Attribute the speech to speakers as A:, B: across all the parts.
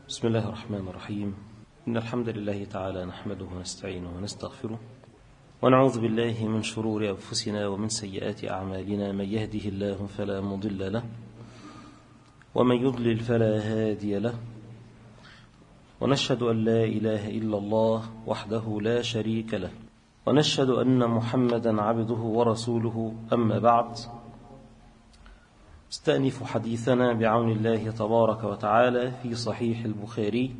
A: بسم الله الرحمن الرحيم إن الحمد لله تعالى نحمده ونستعينه ونستغفره ونعوذ بالله من شرور أنفسنا ومن سيئات أعمالنا من يهده الله فلا مضل له ومن يضلل فلا هادي له ونشهد أن لا إله إلا الله وحده لا شريك له ونشهد أن محمدا عبده ورسوله أما بعد استأنف حديثنا بعون الله تبارك وتعالى في صحيح البخاري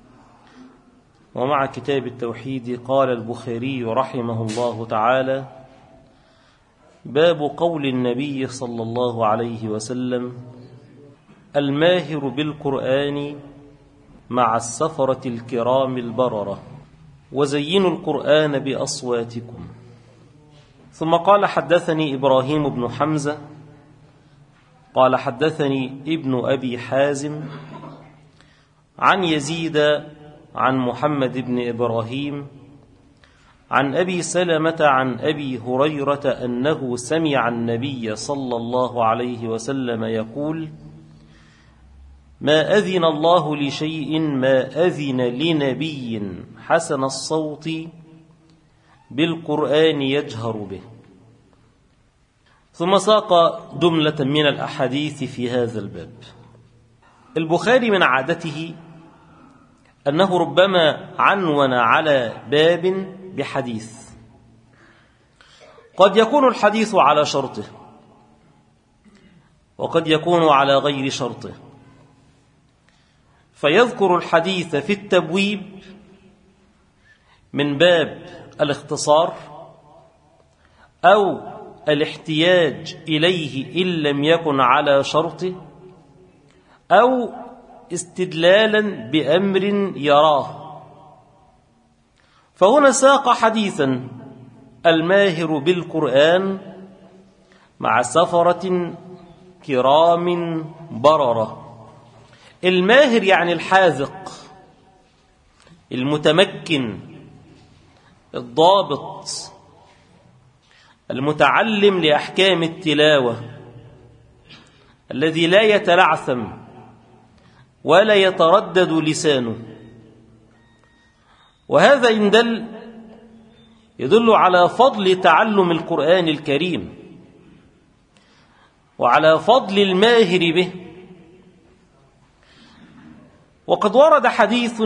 A: ومع كتاب التوحيد قال البخاري رحمه الله تعالى باب قول النبي صلى الله عليه وسلم الماهر بالقرآن مع السفرة الكرام البررة وزينوا القرآن بأصواتكم ثم قال حدثني إبراهيم بن حمزة قال حدثني ابن أبي حازم عن يزيد عن محمد بن إبراهيم عن أبي سلمة عن أبي هريرة أنه سمع النبي صلى الله عليه وسلم يقول ما أذن الله لشيء ما أذن لنبي حسن الصوت بالقرآن يجهر به ثم ساق جملة من الأحاديث في هذا الباب البخاري من عادته أنه ربما عنون على باب بحديث قد يكون الحديث على شرطه وقد يكون على غير شرطه فيذكر الحديث في التبويب من باب الاختصار أو الاحتياج إليه إن لم يكن على شرطه أو استدلالا بأمر يراه فهنا ساق حديثا الماهر بالقرآن مع سفرة كرام بررة الماهر يعني الحاذق المتمكن الضابط المتعلم لأحكام التلاوة الذي لا يتلعثم ولا يتردد لسانه وهذا إن دل يدل على فضل تعلم القرآن الكريم وعلى فضل الماهر به وقد ورد حديث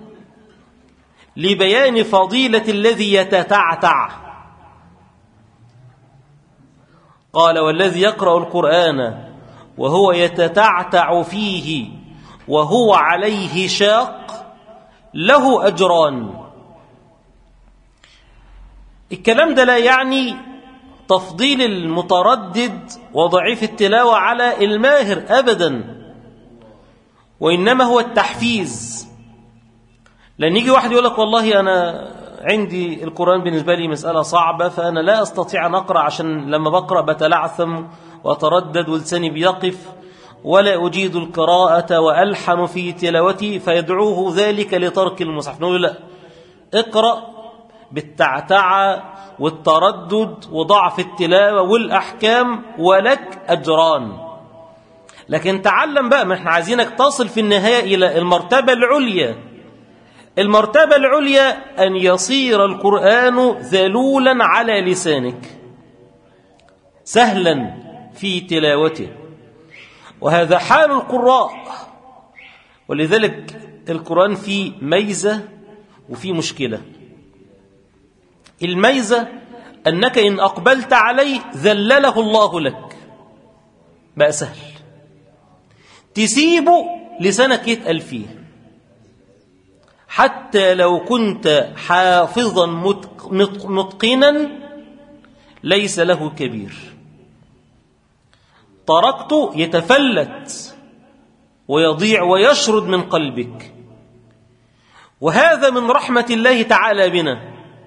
A: لبيان فضيلة الذي يتتعتع قال والذي يقرأ القرآن وهو يتتعتع فيه وهو عليه شاق له أجران الكلام ده لا يعني تفضيل المتردد وضعيف التلاوة على الماهر أبدا وإنما هو التحفيز لأن يجي واحد يقول لك والله أنا عندي القرآن بالنسبة لي مسألة صعبة فأنا لا أستطيع أن أقرأ عشان لما بقرأ بتلعثم وأتردد ولساني بيقف ولا أجيد القراءة وألحن في تلاوتي فيدعوه ذلك لترك المصحف نقول لا اقرأ بالتعتعة والتردد وضعف التلاوة والأحكام ولك أجران لكن تعلم بقى ما احنا عايزينك تصل في النهاية إلى المرتبة العليا المرتبة العليا أن يصير القرآن ذلولا على لسانك سهلا في تلاوته وهذا حال القراء ولذلك القرآن فيه ميزة وفيه مشكلة الميزة أنك إن أقبلت عليه ذلله الله لك بقى سهل تسيبه لسانك يتقل فيه حتى لو كنت حافظا متقنا ليس له كبير تركته يتفلت ويضيع ويشرد من قلبك وهذا من رحمة الله تعالى بنا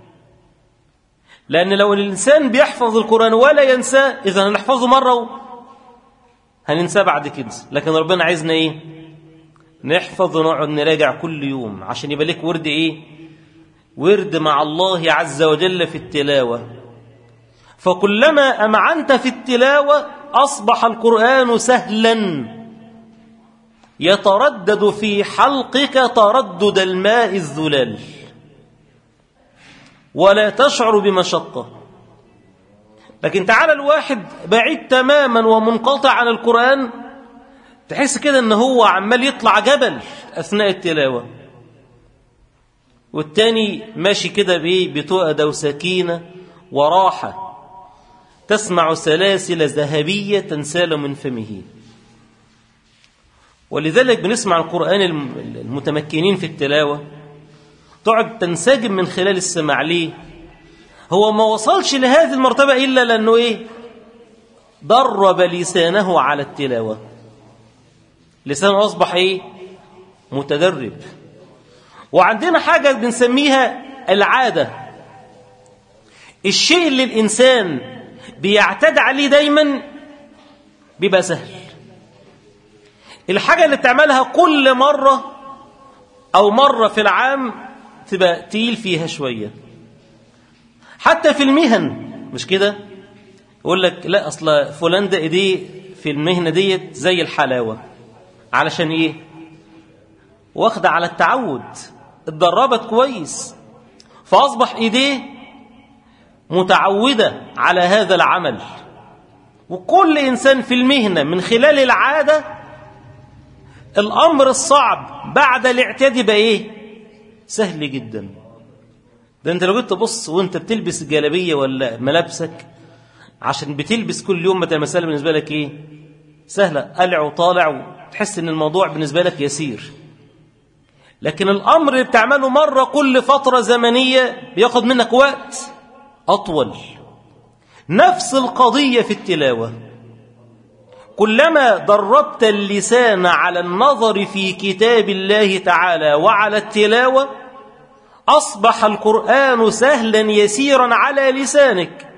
A: لأن لو الإنسان بيحفظ القرآن ولا ينساه إذا هنحفظه مرة هننساه بعد كده لكن ربنا عايزنا إيه نحفظ ونقعد نراجع كل يوم عشان يبقى لك ورد ايه ورد مع الله عز وجل في التلاوة فكلما أمعنت في التلاوة أصبح القرآن سهلا يتردد في حلقك تردد الماء الذلال ولا تشعر بمشقة لكن تعالى الواحد بعيد تماما ومنقطع عن القرآن تحس كده ان هو عمال يطلع جبل أثناء التلاوة والتاني ماشي كده بايه بتؤدى وسكينة وراحة تسمع سلاسل ذهبية تنسال من فمه ولذلك بنسمع القرآن المتمكنين في التلاوة تقعد تنسجم من خلال السماع ليه هو ما وصلش لهذه المرتبة إلا لأنه إيه درب لسانه على التلاوة لسانه أصبح إيه متدرب وعندنا حاجة بنسميها العادة الشيء اللي الإنسان بيعتاد عليه دايما بيبقى سهل الحاجة اللي بتعملها كل مرة أو مرة في العام تبقى تقيل فيها شوية حتى في المهن مش كده يقول لك لا أصل فلان ده إيديه في المهنة ديت زي الحلاوة علشان إيه واخدة على التعود اتدربت كويس فأصبح إيديه متعودة على هذا العمل وكل إنسان في المهنة من خلال العادة الأمر الصعب بعد الاعتياد يبقى إيه سهل جدا ده أنت لو جيت تبص وأنت بتلبس الجلابية ولا ملابسك عشان بتلبس كل يوم مثلا المسألة بالنسبة لك إيه سهلة قلع وطالع وتحس إن الموضوع بالنسبة لك يسير لكن الأمر اللي بتعمله مرة كل فترة زمنية بياخد منك وقت أطول نفس القضية في التلاوة كلما دربت اللسان على النظر في كتاب الله تعالى وعلى التلاوة أصبح القرآن سهلا يسيرا على لسانك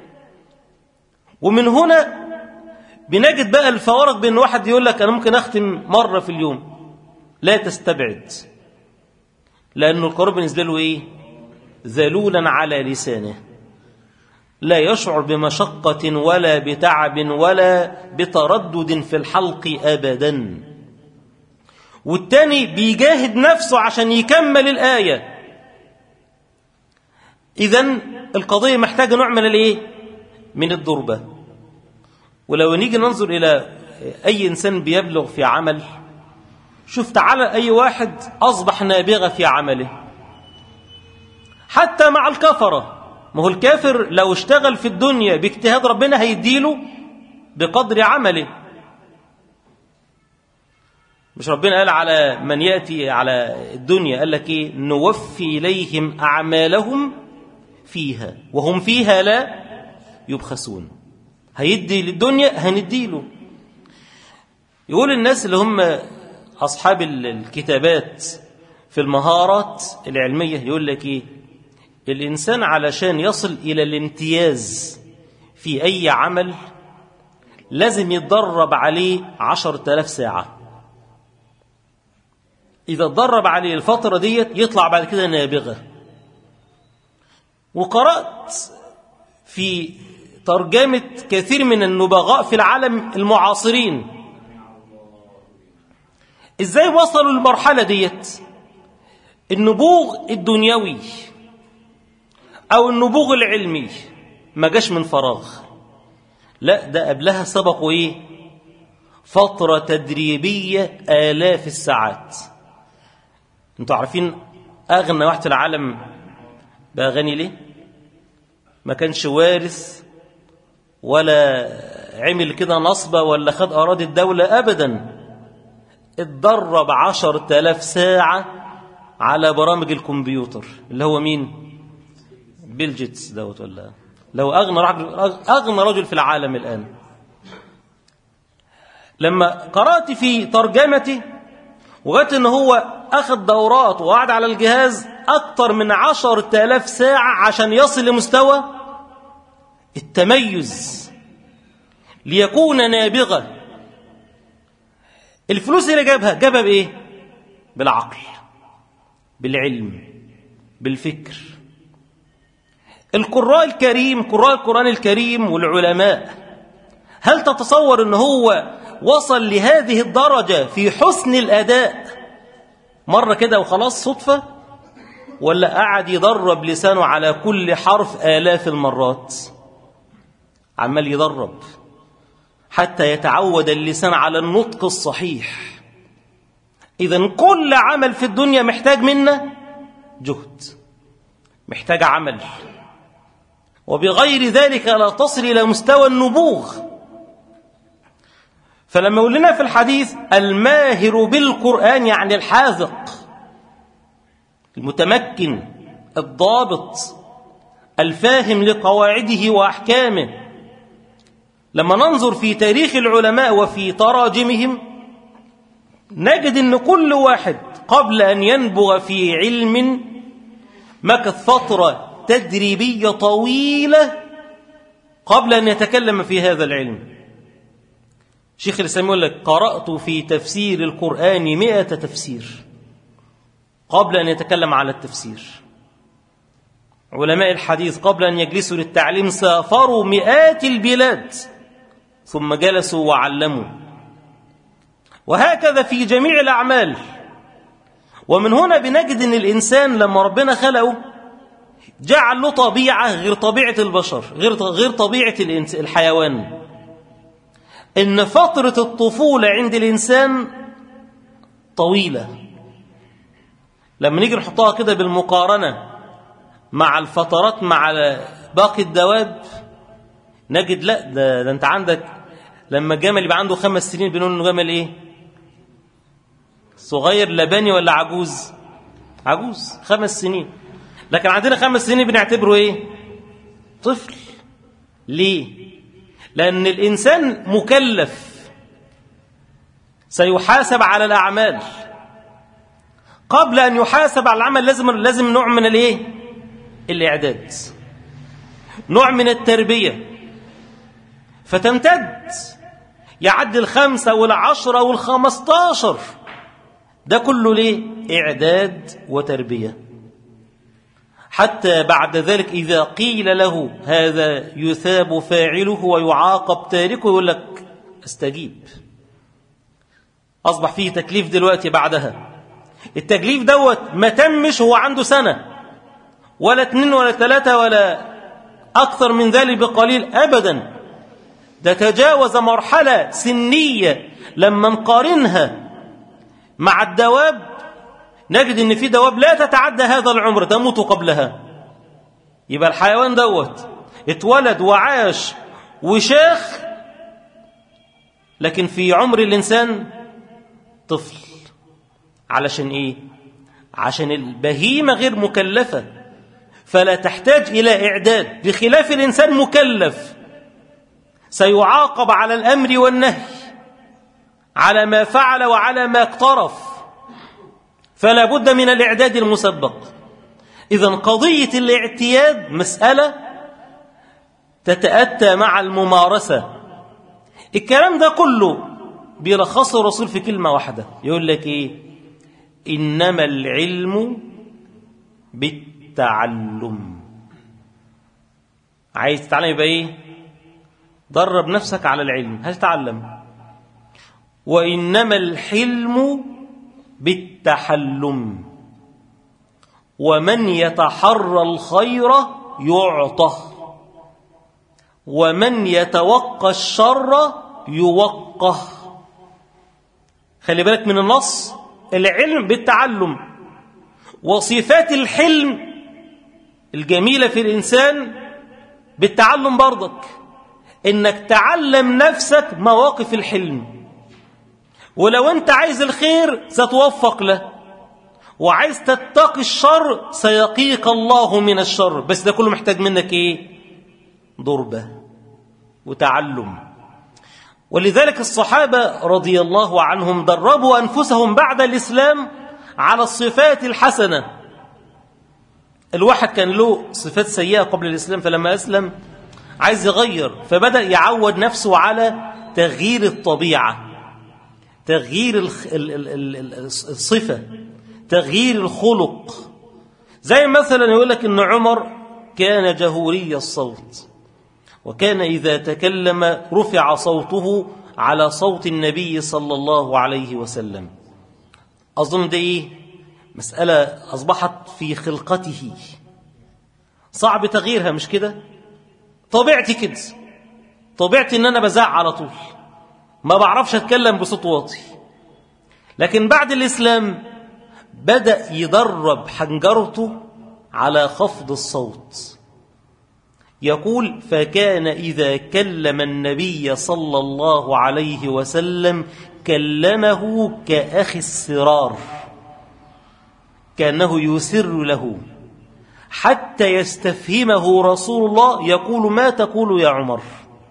A: ومن هنا بنجد بقى الفوارق بين واحد يقول لك أنا ممكن أختم مرة في اليوم لا تستبعد لأن القرآن بالنسبة له إيه ذلولا على لسانه لا يشعر بمشقة ولا بتعب ولا بتردد في الحلق أبدا والتاني بيجاهد نفسه عشان يكمل الآية إذا القضية محتاجة نوع من الإيه؟ من الضربة ولو نيجي ننظر إلى أي إنسان بيبلغ في عمل شوف تعالى أي واحد أصبح نابغة في عمله حتى مع الكفرة ما هو الكافر لو اشتغل في الدنيا باجتهاد ربنا هيديله بقدر عمله مش ربنا قال على من يأتي على الدنيا قال لك ايه نوفي إليهم أعمالهم فيها وهم فيها لا يبخسون هيدي للدنيا هنديله يقول الناس اللي هم أصحاب الكتابات في المهارات العلمية يقول لك إيه الإنسان علشان يصل إلى الامتياز في أي عمل لازم يتدرب عليه عشر تلاف ساعة إذا اتدرب عليه الفترة ديت يطلع بعد كده نابغة وقرأت في ترجمة كثير من النبغاء في العالم المعاصرين ازاي وصلوا للمرحلة ديت النبوغ الدنيوي او النبوغ العلمي ما جاش من فراغ لا ده قبلها سبقوا ايه فترة تدريبية آلاف الساعات انتوا عارفين اغنى واحد في العالم بقى غني ليه ما كانش وارث ولا عمل كده نصبة ولا خد أراضي الدولة أبدا اتدرب عشر تلاف ساعة على برامج الكمبيوتر اللي هو مين بيل جيتس دوت ولا لو أغنى رجل, أغنى رجل في العالم الآن لما قرأت في ترجمتي وجدت ان هو أخذ دورات وقعد على الجهاز أكثر من عشر تلاف ساعة عشان يصل لمستوى التميز ليكون نابغا الفلوس اللي جابها جابها بإيه بالعقل بالعلم بالفكر القراء الكريم قراء القرآن الكريم والعلماء هل تتصور ان هو وصل لهذه الدرجة في حسن الأداء مرة كده وخلاص صدفة ولا قعد يدرب لسانه على كل حرف آلاف المرات عمال يدرب حتى يتعود اللسان على النطق الصحيح إذا كل عمل في الدنيا محتاج منا جهد محتاج عمل وبغير ذلك لا تصل إلى مستوى النبوغ فلما يقول لنا في الحديث الماهر بالقرآن يعني الحاذق المتمكن الضابط الفاهم لقواعده وأحكامه لما ننظر في تاريخ العلماء وفي تراجمهم نجد أن كل واحد قبل أن ينبغ في علم مكث فترة تدريبية طويلة قبل أن يتكلم في هذا العلم شيخ الإسلام يقول لك قرأت في تفسير القرآن مئة تفسير قبل أن يتكلم على التفسير علماء الحديث قبل أن يجلسوا للتعليم سافروا مئات البلاد ثم جلسوا وعلموا وهكذا في جميع الأعمال ومن هنا بنجد أن الإنسان لما ربنا خلقه جعل له طبيعة غير طبيعة البشر غير غير طبيعة الحيوان إن فترة الطفولة عند الإنسان طويلة لما نيجي نحطها كده بالمقارنة مع الفترات مع باقي الدواب نجد لا ده, ده انت عندك لما الجمل يبقى عنده خمس سنين بنقول انه جمل ايه صغير لبني ولا عجوز عجوز خمس سنين لكن عندنا خمس سنين بنعتبره ايه طفل ليه لان الانسان مكلف سيحاسب على الاعمال قبل ان يحاسب على العمل لازم لازم نوع من الايه الاعداد نوع من التربيه فتمتد يعد الخمسة والعشرة والخمستاشر ده كله ليه إعداد وتربية حتى بعد ذلك إذا قيل له هذا يثاب فاعله ويعاقب تاركه يقول لك استجيب أصبح فيه تكليف دلوقتي بعدها التكليف دوت ما تمش هو عنده سنة ولا اتنين ولا ثلاثة ولا أكثر من ذلك بقليل أبدا ده تجاوز مرحلة سنية لما نقارنها مع الدواب نجد ان في دواب لا تتعدى هذا العمر تموت قبلها يبقى الحيوان دوت اتولد وعاش وشاخ لكن في عمر الإنسان طفل علشان إيه عشان البهيمة غير مكلفة فلا تحتاج إلى إعداد بخلاف الإنسان مكلف سيعاقب على الأمر والنهي على ما فعل وعلى ما اقترف فلا بد من الإعداد المسبق إذا قضية الاعتياد مسألة تتأتى مع الممارسة الكلام ده كله بيلخصه الرسول في كلمة واحدة يقول لك إيه إنما العلم بالتعلم عايز تتعلم يبقى إيه درب نفسك على العلم هتتعلم وإنما الحلم بالتحلم ومن يتحرى الخير يعطى ومن يتوقى الشر يوقه خلي بالك من النص العلم بالتعلم وصفات الحلم الجميلة في الإنسان بالتعلم برضك إنك تعلم نفسك مواقف الحلم ولو أنت عايز الخير ستوفق له وعايز تتقي الشر سيقيك الله من الشر بس ده كله محتاج منك إيه ضربة وتعلم ولذلك الصحابة رضي الله عنهم دربوا أنفسهم بعد الإسلام على الصفات الحسنة الواحد كان له صفات سيئة قبل الإسلام فلما أسلم عايز يغير فبدأ يعود نفسه على تغيير الطبيعة تغيير الصفة تغيير الخلق زي مثلا يقول لك ان عمر كان جهوري الصوت وكان إذا تكلم رفع صوته على صوت النبي صلى الله عليه وسلم أظن ده إيه مسألة أصبحت في خلقته صعب تغييرها مش كده طبيعتي كده طبيعتي ان انا بزعق على طول ما بعرفش اتكلم بصوت واطي لكن بعد الاسلام بدا يدرب حنجرته على خفض الصوت يقول فكان اذا كلم النبي صلى الله عليه وسلم كلمه كاخي السرار كانه يسر له حتى يستفهمه رسول الله يقول ما تقول يا عمر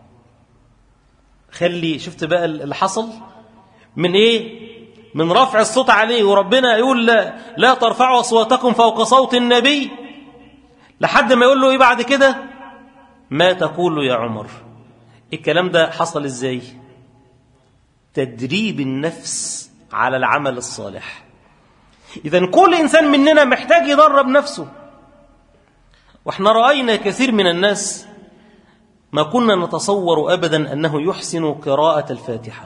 A: خلي شفت بقى اللي حصل من ايه من رفع الصوت عليه وربنا يقول لا, لا ترفعوا اصواتكم فوق صوت النبي لحد ما يقول له ايه بعد كده ما تقول يا عمر الكلام ده حصل ازاي تدريب النفس على العمل الصالح اذا كل انسان مننا محتاج يدرب نفسه واحنا راينا كثير من الناس ما كنا نتصور ابدا انه يحسن قراءه الفاتحه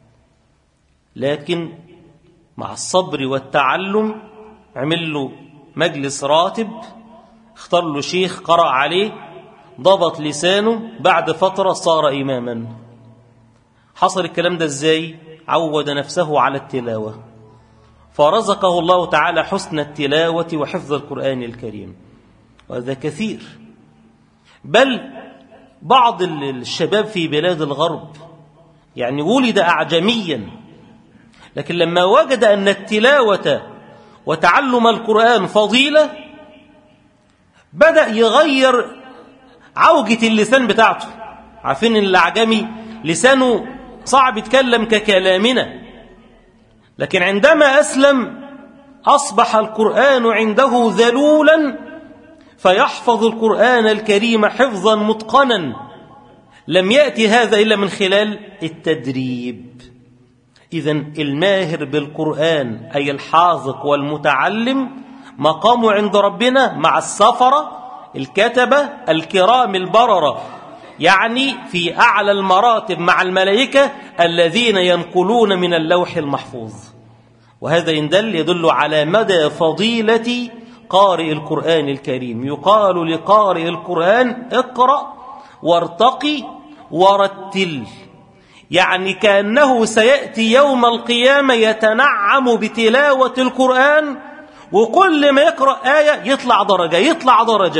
A: لكن مع الصبر والتعلم عمل له مجلس راتب اختار له شيخ قرأ عليه ضبط لسانه بعد فترة صار إماما حصل الكلام ده ازاي عود نفسه على التلاوة فرزقه الله تعالى حسن التلاوة وحفظ القرآن الكريم وهذا كثير بل بعض الشباب في بلاد الغرب يعني ولد أعجميا لكن لما وجد أن التلاوة وتعلم القرآن فضيلة بدأ يغير عوجة اللسان بتاعته عارفين ان الأعجمي لسانه صعب يتكلم ككلامنا لكن عندما أسلم أصبح القرآن عنده ذلولا فيحفظ القرآن الكريم حفظا متقنا لم يأتي هذا إلا من خلال التدريب إذا الماهر بالقرآن أي الحاذق والمتعلم مقامه عند ربنا مع السفرة الكتبة الكرام البررة يعني في أعلى المراتب مع الملائكة الذين ينقلون من اللوح المحفوظ وهذا يدل يدل على مدى فضيلة قارئ القرآن الكريم يقال لقارئ القرآن اقرأ وارتقي ورتل يعني كأنه سيأتي يوم القيامة يتنعم بتلاوة القرآن وكل ما يقرأ آية يطلع درجة يطلع درجة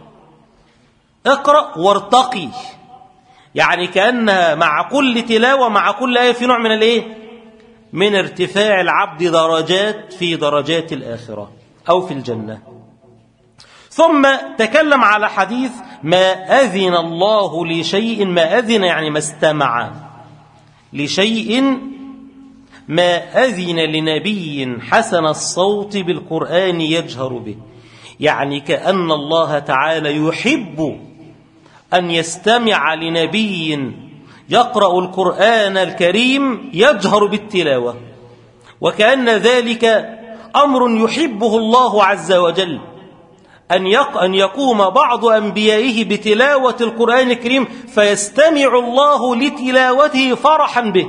A: اقرأ وارتقي يعني كأنها مع كل تلاوة مع كل آية في نوع من الايه من ارتفاع العبد درجات في درجات الآخرة أو في الجنة ثم تكلم على حديث ما أذن الله لشيء ما أذن يعني ما استمع لشيء ما أذن لنبي حسن الصوت بالقرآن يجهر به يعني كأن الله تعالى يحب أن يستمع لنبي يقرأ القرآن الكريم يجهر بالتلاوة وكأن ذلك أمر يحبه الله عز وجل أن أن يقوم بعض أنبيائه بتلاوة القرآن الكريم فيستمع الله لتلاوته فرحا به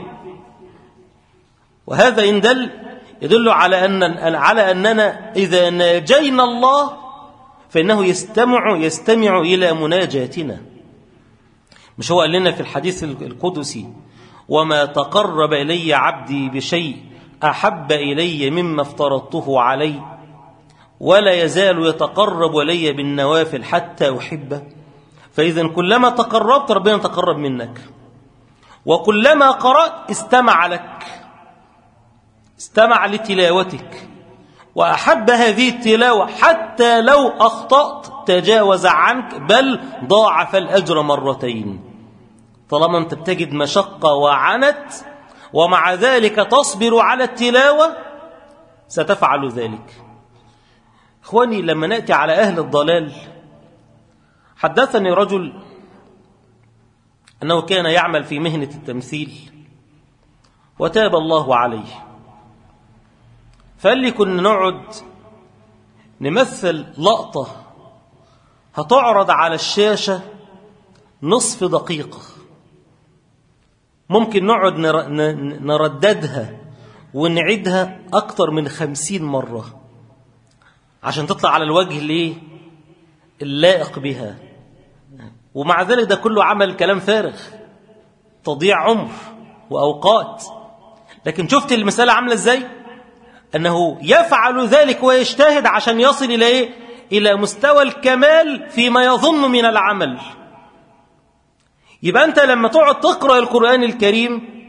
A: وهذا إن دل يدل على أن على أننا إذا ناجينا الله فإنه يستمع يستمع إلى مناجاتنا مش هو قال لنا في الحديث القدسي وما تقرب إلي عبدي بشيء أحب إلي مما افترضته عليه ولا يزال يتقرب إلي بالنوافل حتى أحبه فإذا كلما تقربت ربنا يتقرب منك وكلما قرأت استمع لك استمع لتلاوتك وأحب هذه التلاوة حتى لو أخطأت تجاوز عنك بل ضاعف الأجر مرتين طالما أنت بتجد مشقة وعنت ومع ذلك تصبر على التلاوة ستفعل ذلك إخواني لما نأتي على أهل الضلال حدثني رجل أنه كان يعمل في مهنة التمثيل وتاب الله عليه فقال لي كنا نقعد نمثل لقطة هتعرض على الشاشة نصف دقيقة ممكن نقعد نرددها ونعيدها أكتر من خمسين مرة عشان تطلع على الوجه ليه اللائق بها ومع ذلك ده كله عمل كلام فارغ تضيع عمر وأوقات لكن شفت المسألة عاملة ازاي أنه يفعل ذلك ويجتهد عشان يصل إلى إيه؟ إلى مستوى الكمال فيما يظن من العمل يبقى أنت لما تقعد تقرأ القرآن الكريم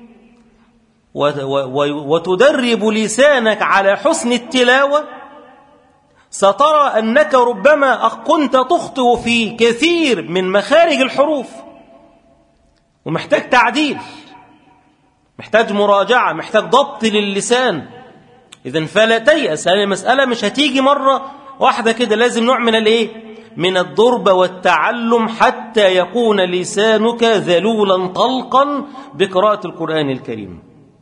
A: وتدرب لسانك على حسن التلاوة سترى أنك ربما كنت تخطئ في كثير من مخارج الحروف ومحتاج تعديل محتاج مراجعة محتاج ضبط للسان إذا فلا تيأس هذه المسألة مش هتيجي مرة واحدة كده لازم نوع من الإيه؟ من الضرب والتعلم حتى يكون لسانك ذلولا طلقا بقراءة القرآن الكريم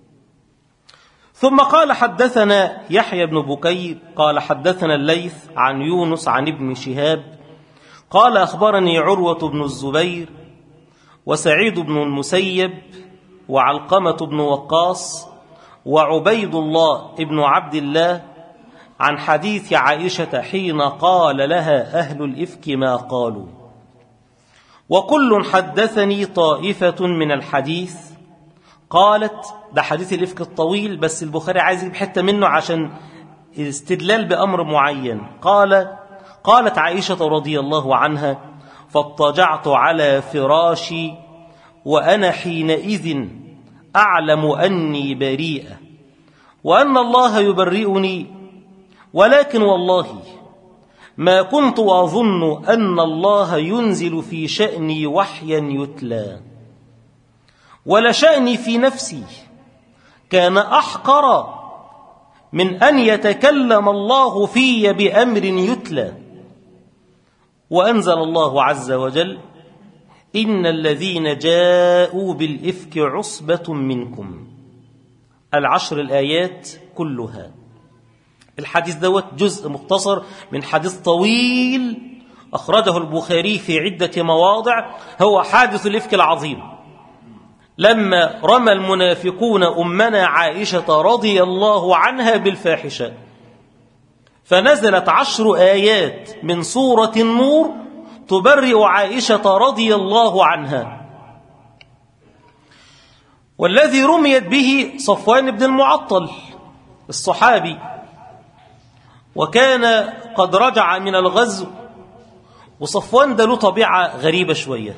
A: ثم قال حدثنا يحيى بن بكير قال حدثنا الليث عن يونس عن ابن شهاب قال أخبرني عروة بن الزبير وسعيد بن المسيب وعلقمة بن وقاص وعبيد الله ابن عبد الله عن حديث عائشة حين قال لها أهل الإفك ما قالوا وكل حدثني طائفة من الحديث قالت ده حديث الإفك الطويل بس البخاري عايز يجيب حتة منه عشان استدلال بأمر معين قال قالت عائشة رضي الله عنها فاضطجعت على فراشي وأنا حينئذ أعلم أني بريئة وأن الله يبرئني ولكن والله ما كنت أظن أن الله ينزل في شأني وحيا يتلى ولشأني في نفسي كان أحقر من أن يتكلم الله في بأمر يتلى وأنزل الله عز وجل إن الذين جاءوا بالإفك عصبة منكم العشر الآيات كلها الحديث دوت جزء مختصر من حديث طويل أخرجه البخاري في عدة مواضع هو حادث الإفك العظيم لما رمى المنافقون أمنا عائشة رضي الله عنها بالفاحشة فنزلت عشر آيات من سورة النور تبرئ عائشة رضي الله عنها والذي رميت به صفوان بن المعطل الصحابي وكان قد رجع من الغزو وصفوان ده له طبيعة غريبة شوية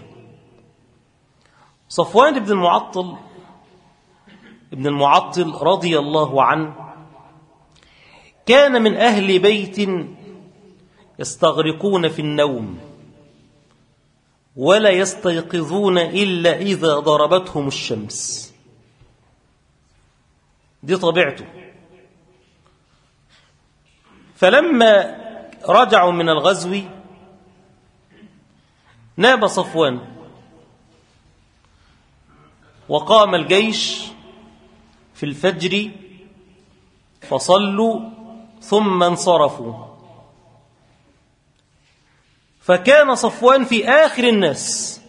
A: صفوان بن المعطل ابن المعطل رضي الله عنه كان من أهل بيت يستغرقون في النوم ولا يستيقظون إلا إذا ضربتهم الشمس دي طبيعته فلما رجعوا من الغزو ناب صفوان وقام الجيش في الفجر فصلوا ثم انصرفوا فكان صفوان في آخر الناس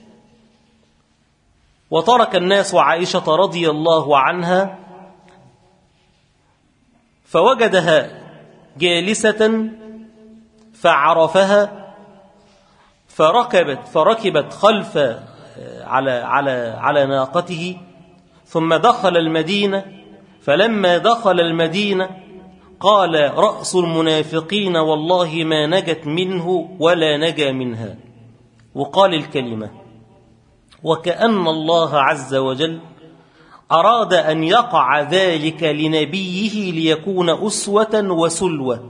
A: وترك الناس وعائشة رضي الله عنها فوجدها جالسة فعرفها فركبت فركبت خلف على على على ناقته ثم دخل المدينة فلما دخل المدينة قال رأس المنافقين والله ما نجت منه ولا نجا منها وقال الكلمة وكأن الله عز وجل أراد أن يقع ذلك لنبيه ليكون أسوة وسلوة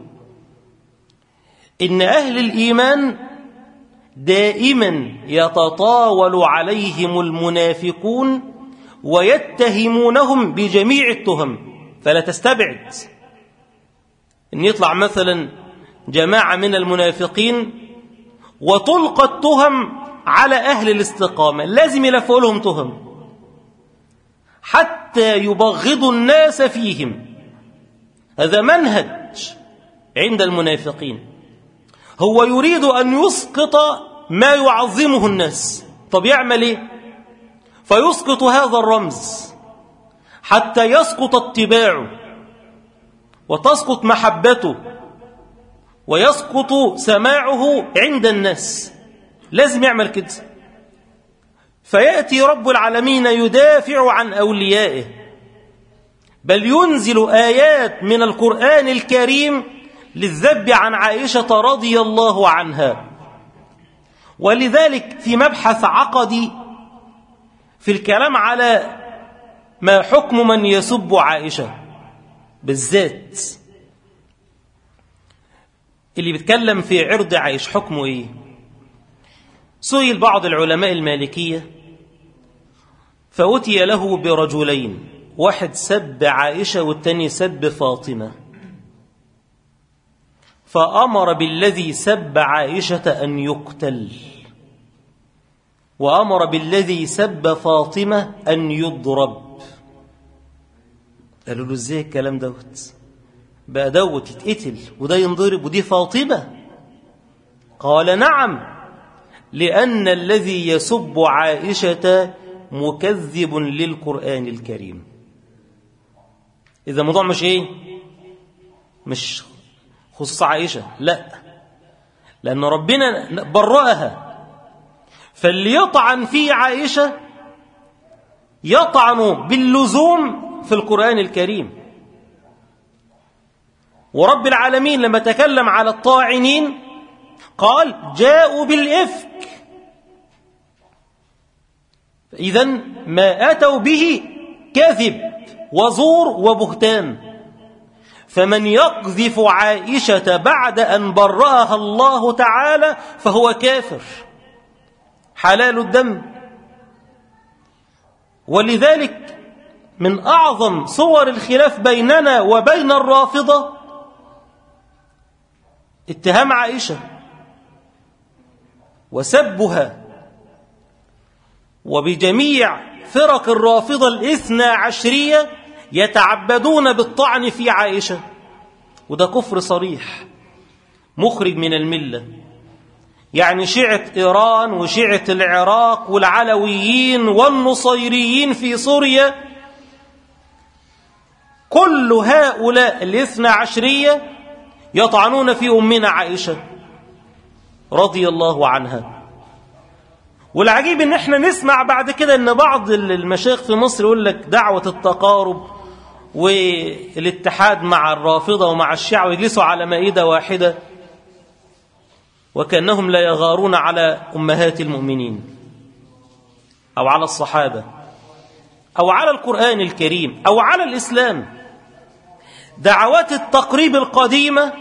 A: إن أهل الإيمان دائما يتطاول عليهم المنافقون ويتهمونهم بجميع التهم فلا تستبعد ان يطلع مثلا جماعة من المنافقين وتلقى التهم على أهل الاستقامة لازم يلفوا لهم تهم حتى يبغضوا الناس فيهم هذا منهج عند المنافقين هو يريد أن يسقط ما يعظمه الناس طب يعمل إيه فيسقط هذا الرمز حتى يسقط اتباعه وتسقط محبته ويسقط سماعه عند الناس لازم يعمل كده فيأتي رب العالمين يدافع عن أوليائه بل ينزل آيات من القرآن الكريم للذب عن عائشة رضي الله عنها ولذلك في مبحث عقدي في الكلام على ما حكم من يسب عائشة بالذات اللي بيتكلم في عرض عائش حكمه ايه سئل بعض العلماء المالكية فأتي له برجلين واحد سب عائشة والتاني سب فاطمة فأمر بالذي سب عائشة أن يقتل وأمر بالذي سب فاطمة أن يضرب قالوا له ازاي الكلام دوت بقى دوت يتقتل وده ينضرب ودي فاطمة قال نعم لأن الذي يسب عائشة مكذب للقرآن الكريم إذا الموضوع مش إيه مش خصوص عائشة لا لأن ربنا برأها فاللي يطعن في عائشة يطعن باللزوم في القرآن الكريم ورب العالمين لما تكلم على الطاعنين قال جاءوا بالإفك إذا ما أتوا به كذب وزور وبهتان فمن يقذف عائشة بعد أن برأها الله تعالى فهو كافر حلال الدم ولذلك من أعظم صور الخلاف بيننا وبين الرافضة اتهام عائشة وسبها وبجميع فرق الرافضة الاثنى عشرية يتعبدون بالطعن في عائشة وده كفر صريح مخرج من الملة يعني شيعة إيران وشيعة العراق والعلويين والنصيريين في سوريا كل هؤلاء الاثنى عشرية يطعنون في أمنا عائشة رضي الله عنها والعجيب ان احنا نسمع بعد كده ان بعض المشايخ في مصر يقول لك دعوة التقارب والاتحاد مع الرافضة ومع الشيعة ويجلسوا على مائدة واحدة وكأنهم لا يغارون على أمهات المؤمنين أو على الصحابة أو على القرآن الكريم أو على الإسلام دعوات التقريب القديمة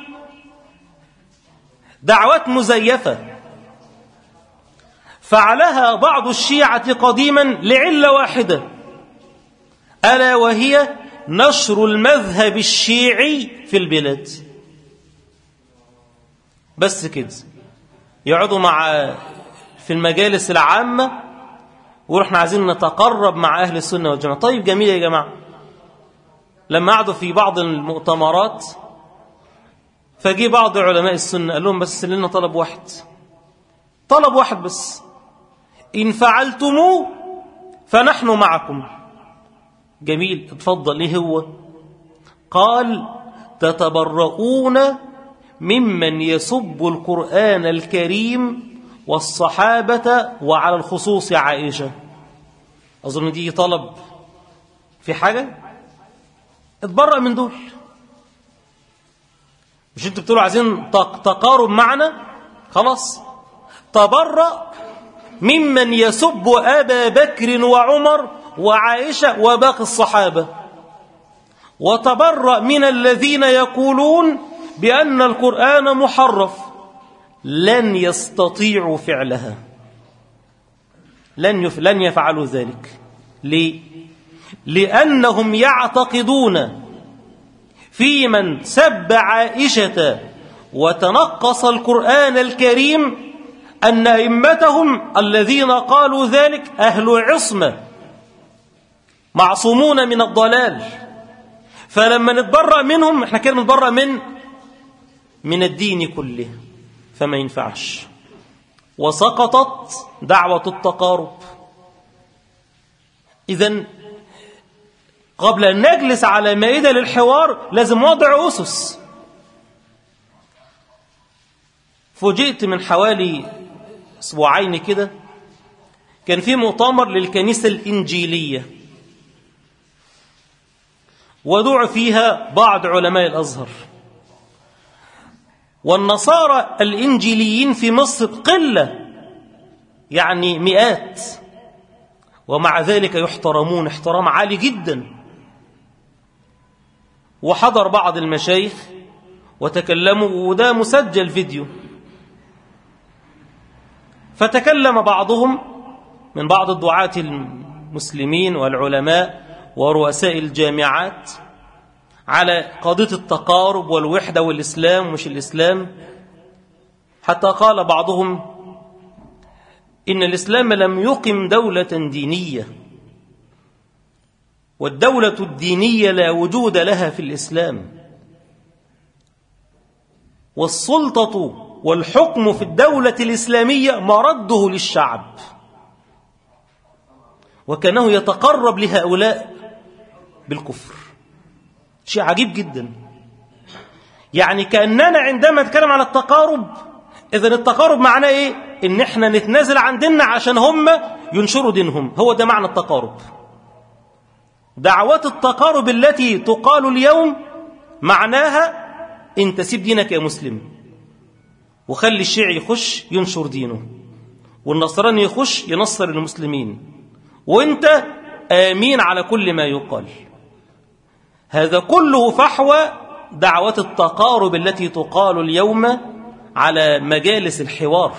A: دعوات مزيفة فعلها بعض الشيعة قديما لعلة واحدة ألا وهي نشر المذهب الشيعي في البلاد بس كده يقعدوا مع في المجالس العامة ورحنا عايزين نتقرب مع أهل السنة والجماعة طيب جميل يا جماعة لما قعدوا في بعض المؤتمرات فجي بعض علماء السنة قال لهم بس لنا طلب واحد طلب واحد بس إن فعلتموه فنحن معكم جميل اتفضل ايه هو قال تتبرؤون ممن يسب القرآن الكريم والصحابة وعلى الخصوص عائشة أظن دي طلب في حاجة اتبرأ من دول مش انتوا بتقولوا عايزين تقارب معنا خلاص تبرأ ممن يسب أبا بكر وعمر وعائشة وباقي الصحابة وتبرأ من الذين يقولون بأن القرآن محرف لن يستطيعوا فعلها لن يف... لن يفعلوا ذلك ليه؟ لأنهم يعتقدون في من سب عائشة وتنقص القرآن الكريم أن أئمتهم الذين قالوا ذلك أهل عصمة معصومون من الضلال فلما نتبرأ منهم احنا كده نتبرأ من من الدين كله فما ينفعش وسقطت دعوة التقارب إذا قبل أن نجلس على مائدة للحوار لازم وضع أسس فوجئت من حوالي أسبوعين كده كان في مؤتمر للكنيسة الإنجيلية ودعا فيها بعض علماء الأزهر والنصارى الإنجيليين في مصر قلة يعني مئات ومع ذلك يحترمون احترام عالي جدا وحضر بعض المشايخ وتكلموا وده مسجل فيديو فتكلم بعضهم من بعض الدعاة المسلمين والعلماء ورؤساء الجامعات على قضية التقارب والوحدة والإسلام ومش الإسلام حتى قال بعضهم إن الإسلام لم يقم دولة دينية والدولة الدينية لا وجود لها في الإسلام والسلطة والحكم في الدولة الإسلامية مرده للشعب وكانه يتقرب لهؤلاء بالكفر شيء عجيب جدا يعني كأننا عندما نتكلم على التقارب إذا التقارب معناه إيه؟ إن إحنا نتنازل عن ديننا عشان هم ينشروا دينهم هو ده معنى التقارب دعوات التقارب التي تقال اليوم معناها انت سيب دينك يا مسلم وخلي الشيعي يخش ينشر دينه والنصراني يخش ينصر المسلمين وانت آمين على كل ما يقال هذا كله فحوى دعوات التقارب التي تقال اليوم على مجالس الحوار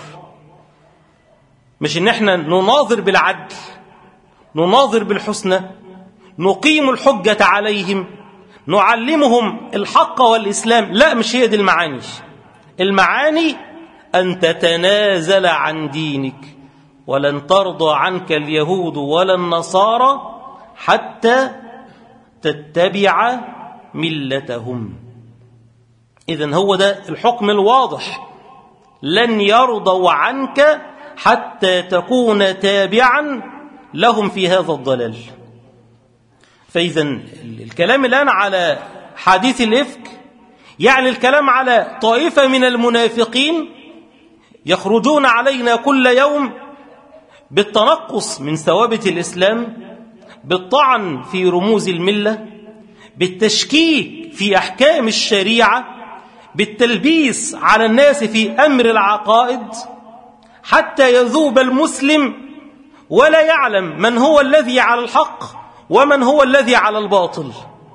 A: مش ان احنا نناظر بالعدل نناظر بالحسنى نقيم الحجة عليهم نعلمهم الحق والإسلام لا مش هي دي المعاني المعاني أن تتنازل عن دينك ولن ترضى عنك اليهود ولا النصارى حتى تتبع ملتهم إذن هو ده الحكم الواضح لن يرضوا عنك حتى تكون تابعا لهم في هذا الضلال فإذا الكلام الآن على حديث الإفك يعني الكلام على طائفة من المنافقين يخرجون علينا كل يوم بالتنقص من ثوابت الإسلام بالطعن في رموز الملة بالتشكيك في أحكام الشريعة بالتلبيس على الناس في أمر العقائد حتى يذوب المسلم ولا يعلم من هو الذي على الحق ومن هو الذي على الباطل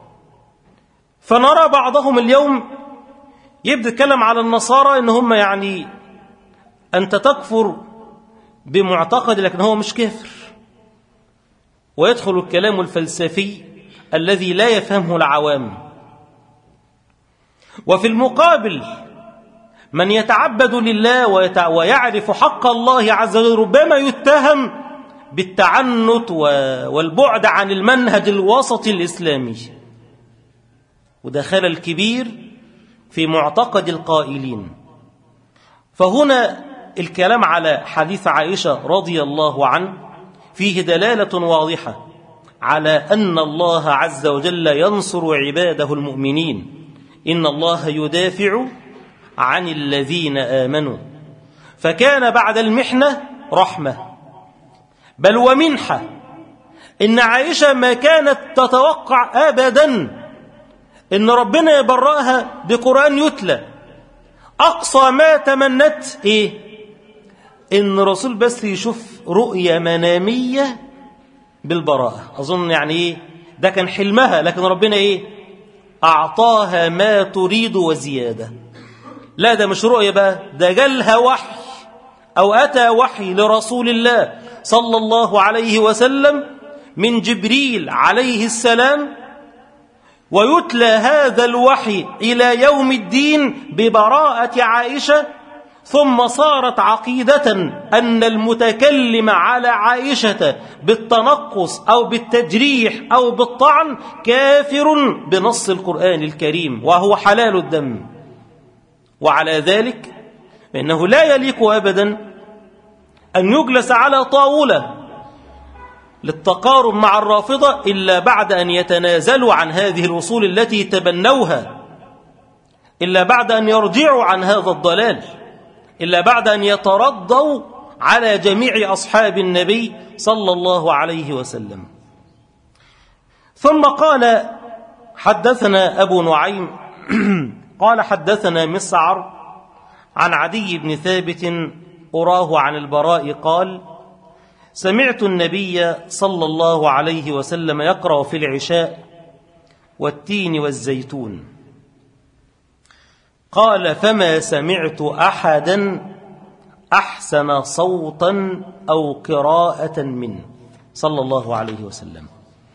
A: فنرى بعضهم اليوم يبدأ يتكلم على النصارى ان هم يعني أنت تكفر بمعتقد لكن هو مش كافر ويدخل الكلام الفلسفي الذي لا يفهمه العوام وفي المقابل من يتعبد لله ويعرف حق الله عز وجل ربما يتهم بالتعنت والبعد عن المنهج الوسطي الإسلامي وده خلل كبير في معتقد القائلين فهنا الكلام على حديث عائشة رضي الله عنه فيه دلالة واضحة على أن الله عز وجل ينصر عباده المؤمنين إن الله يدافع عن الذين آمنوا فكان بعد المحنة رحمة بل ومنحة إن عائشة ما كانت تتوقع أبدا إن ربنا يبرأها بقرآن يتلى أقصى ما تمنت إيه إن الرسول بس يشوف رؤية منامية بالبراءة أظن يعني إيه ده كان حلمها لكن ربنا إيه أعطاها ما تريد وزيادة لا ده مش رؤية بقى ده جالها وحي أو أتى وحي لرسول الله صلى الله عليه وسلم من جبريل عليه السلام ويتلى هذا الوحي إلى يوم الدين ببراءة عائشة ثم صارت عقيدة أن المتكلم على عائشة بالتنقص أو بالتجريح أو بالطعن كافر بنص القرآن الكريم وهو حلال الدم وعلى ذلك فإنه لا يليق أبدا أن يجلس على طاولة للتقارب مع الرافضة إلا بعد أن يتنازلوا عن هذه الوصول التي تبنوها إلا بعد أن يرجعوا عن هذا الضلال إلا بعد أن يترضوا على جميع أصحاب النبي صلى الله عليه وسلم ثم قال حدثنا أبو نعيم قال حدثنا مسعر عن عدي بن ثابت أراه عن البراء قال سمعت النبي صلى الله عليه وسلم يقرأ في العشاء والتين والزيتون قال فما سمعت أحدا أحسن صوتا أو قراءة منه صلى الله عليه وسلم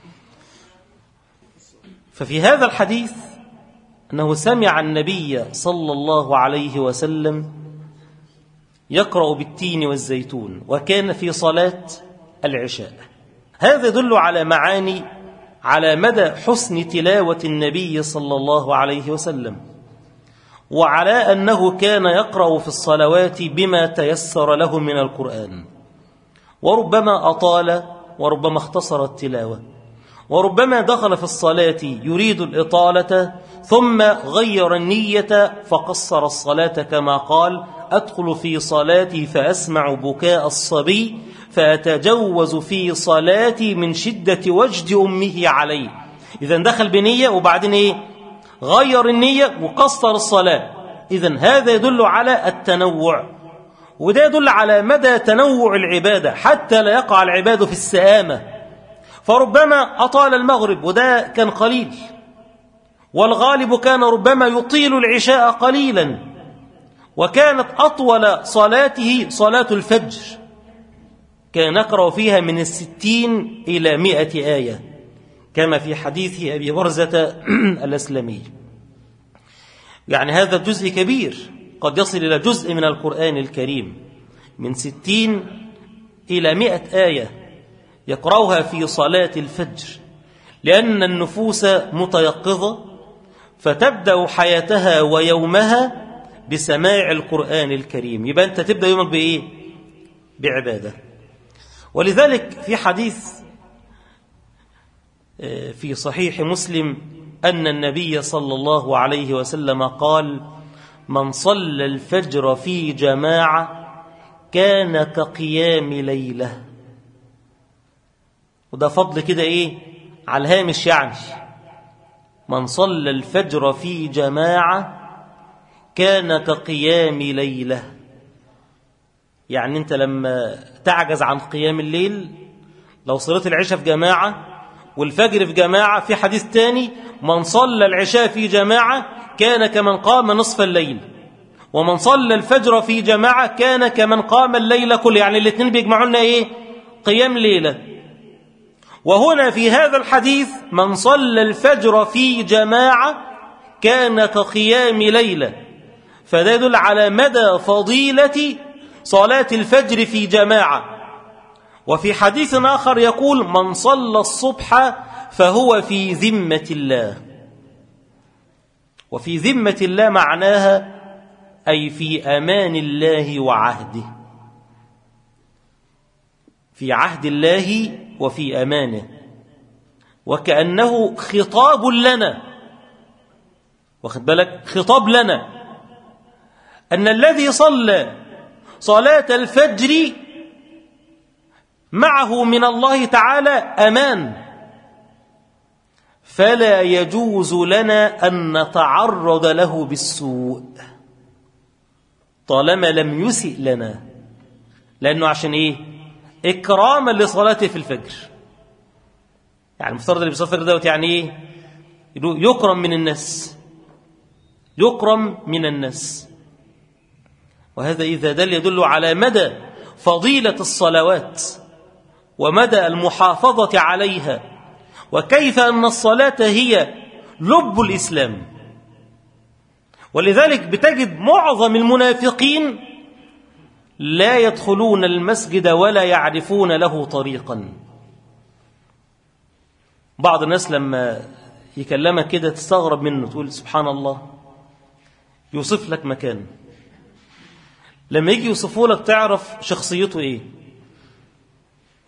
A: ففي هذا الحديث أنه سمع النبي صلى الله عليه وسلم يقرأ بالتين والزيتون وكان في صلاة العشاء هذا يدل على معاني على مدى حسن تلاوة النبي صلى الله عليه وسلم وعلى أنه كان يقرأ في الصلوات بما تيسر له من القرآن وربما أطال وربما اختصر التلاوة وربما دخل في الصلاة يريد الإطالة ثم غير النية فقصر الصلاة كما قال أدخل في صلاتي فأسمع بكاء الصبي فأتجوز في صلاتي من شدة وجد أمه علي إذا دخل بنية وبعدين إيه غير النية وقصر الصلاة إذا هذا يدل على التنوع وده يدل على مدى تنوع العبادة حتى لا يقع العباد في السآمة فربما أطال المغرب وده كان قليل والغالب كان ربما يطيل العشاء قليلا وكانت أطول صلاته صلاة الفجر كان يقرأ فيها من الستين إلى مئة آية كما في حديث أبي برزة الأسلمي يعني هذا الجزء كبير قد يصل إلى جزء من القرآن الكريم من ستين إلى مئة آية يقرأها في صلاة الفجر لأن النفوس متيقظة فتبدأ حياتها ويومها بسماع القرآن الكريم يبقى أنت تبدأ يومك بإيه؟ بعبادة ولذلك في حديث في صحيح مسلم أن النبي صلى الله عليه وسلم قال من صلى الفجر في جماعة كان كقيام ليلة وده فضل كده إيه على الهامش يعني من صلى الفجر في جماعة كان كقيام ليلة يعني أنت لما تعجز عن قيام الليل لو صليت العشاء في جماعة والفجر في جماعة في حديث تاني من صلى العشاء في جماعة كان كمن قام نصف الليل ومن صلى الفجر في جماعة كان كمن قام الليل كله يعني الاثنين بيجمعوا لنا ايه قيام ليلة وهنا في هذا الحديث من صلى الفجر في جماعة كان كقيام ليلة فده يدل على مدى فضيلة صلاة الفجر في جماعة وفي حديث آخر يقول من صلى الصبح فهو في ذمة الله وفي ذمة الله معناها أي في أمان الله وعهده في عهد الله وفي أمانه وكأنه خطاب لنا واخد بالك خطاب لنا أن الذي صلى صلاة الفجر معه من الله تعالى أمان فلا يجوز لنا أن نتعرض له بالسوء طالما لم يسئ لنا لأنه عشان إيه إكراما لصلاته في الفجر يعني المفترض اللي بيصلي الفجر دوت يعني إيه يكرم من الناس يكرم من الناس وهذا إذا دل يدل على مدى فضيلة الصلوات ومدى المحافظة عليها وكيف أن الصلاة هي لب الإسلام ولذلك بتجد معظم المنافقين لا يدخلون المسجد ولا يعرفون له طريقا بعض الناس لما يكلمك كده تستغرب منه تقول سبحان الله يوصف لك مكان لما يجي يوصفه لك تعرف شخصيته ايه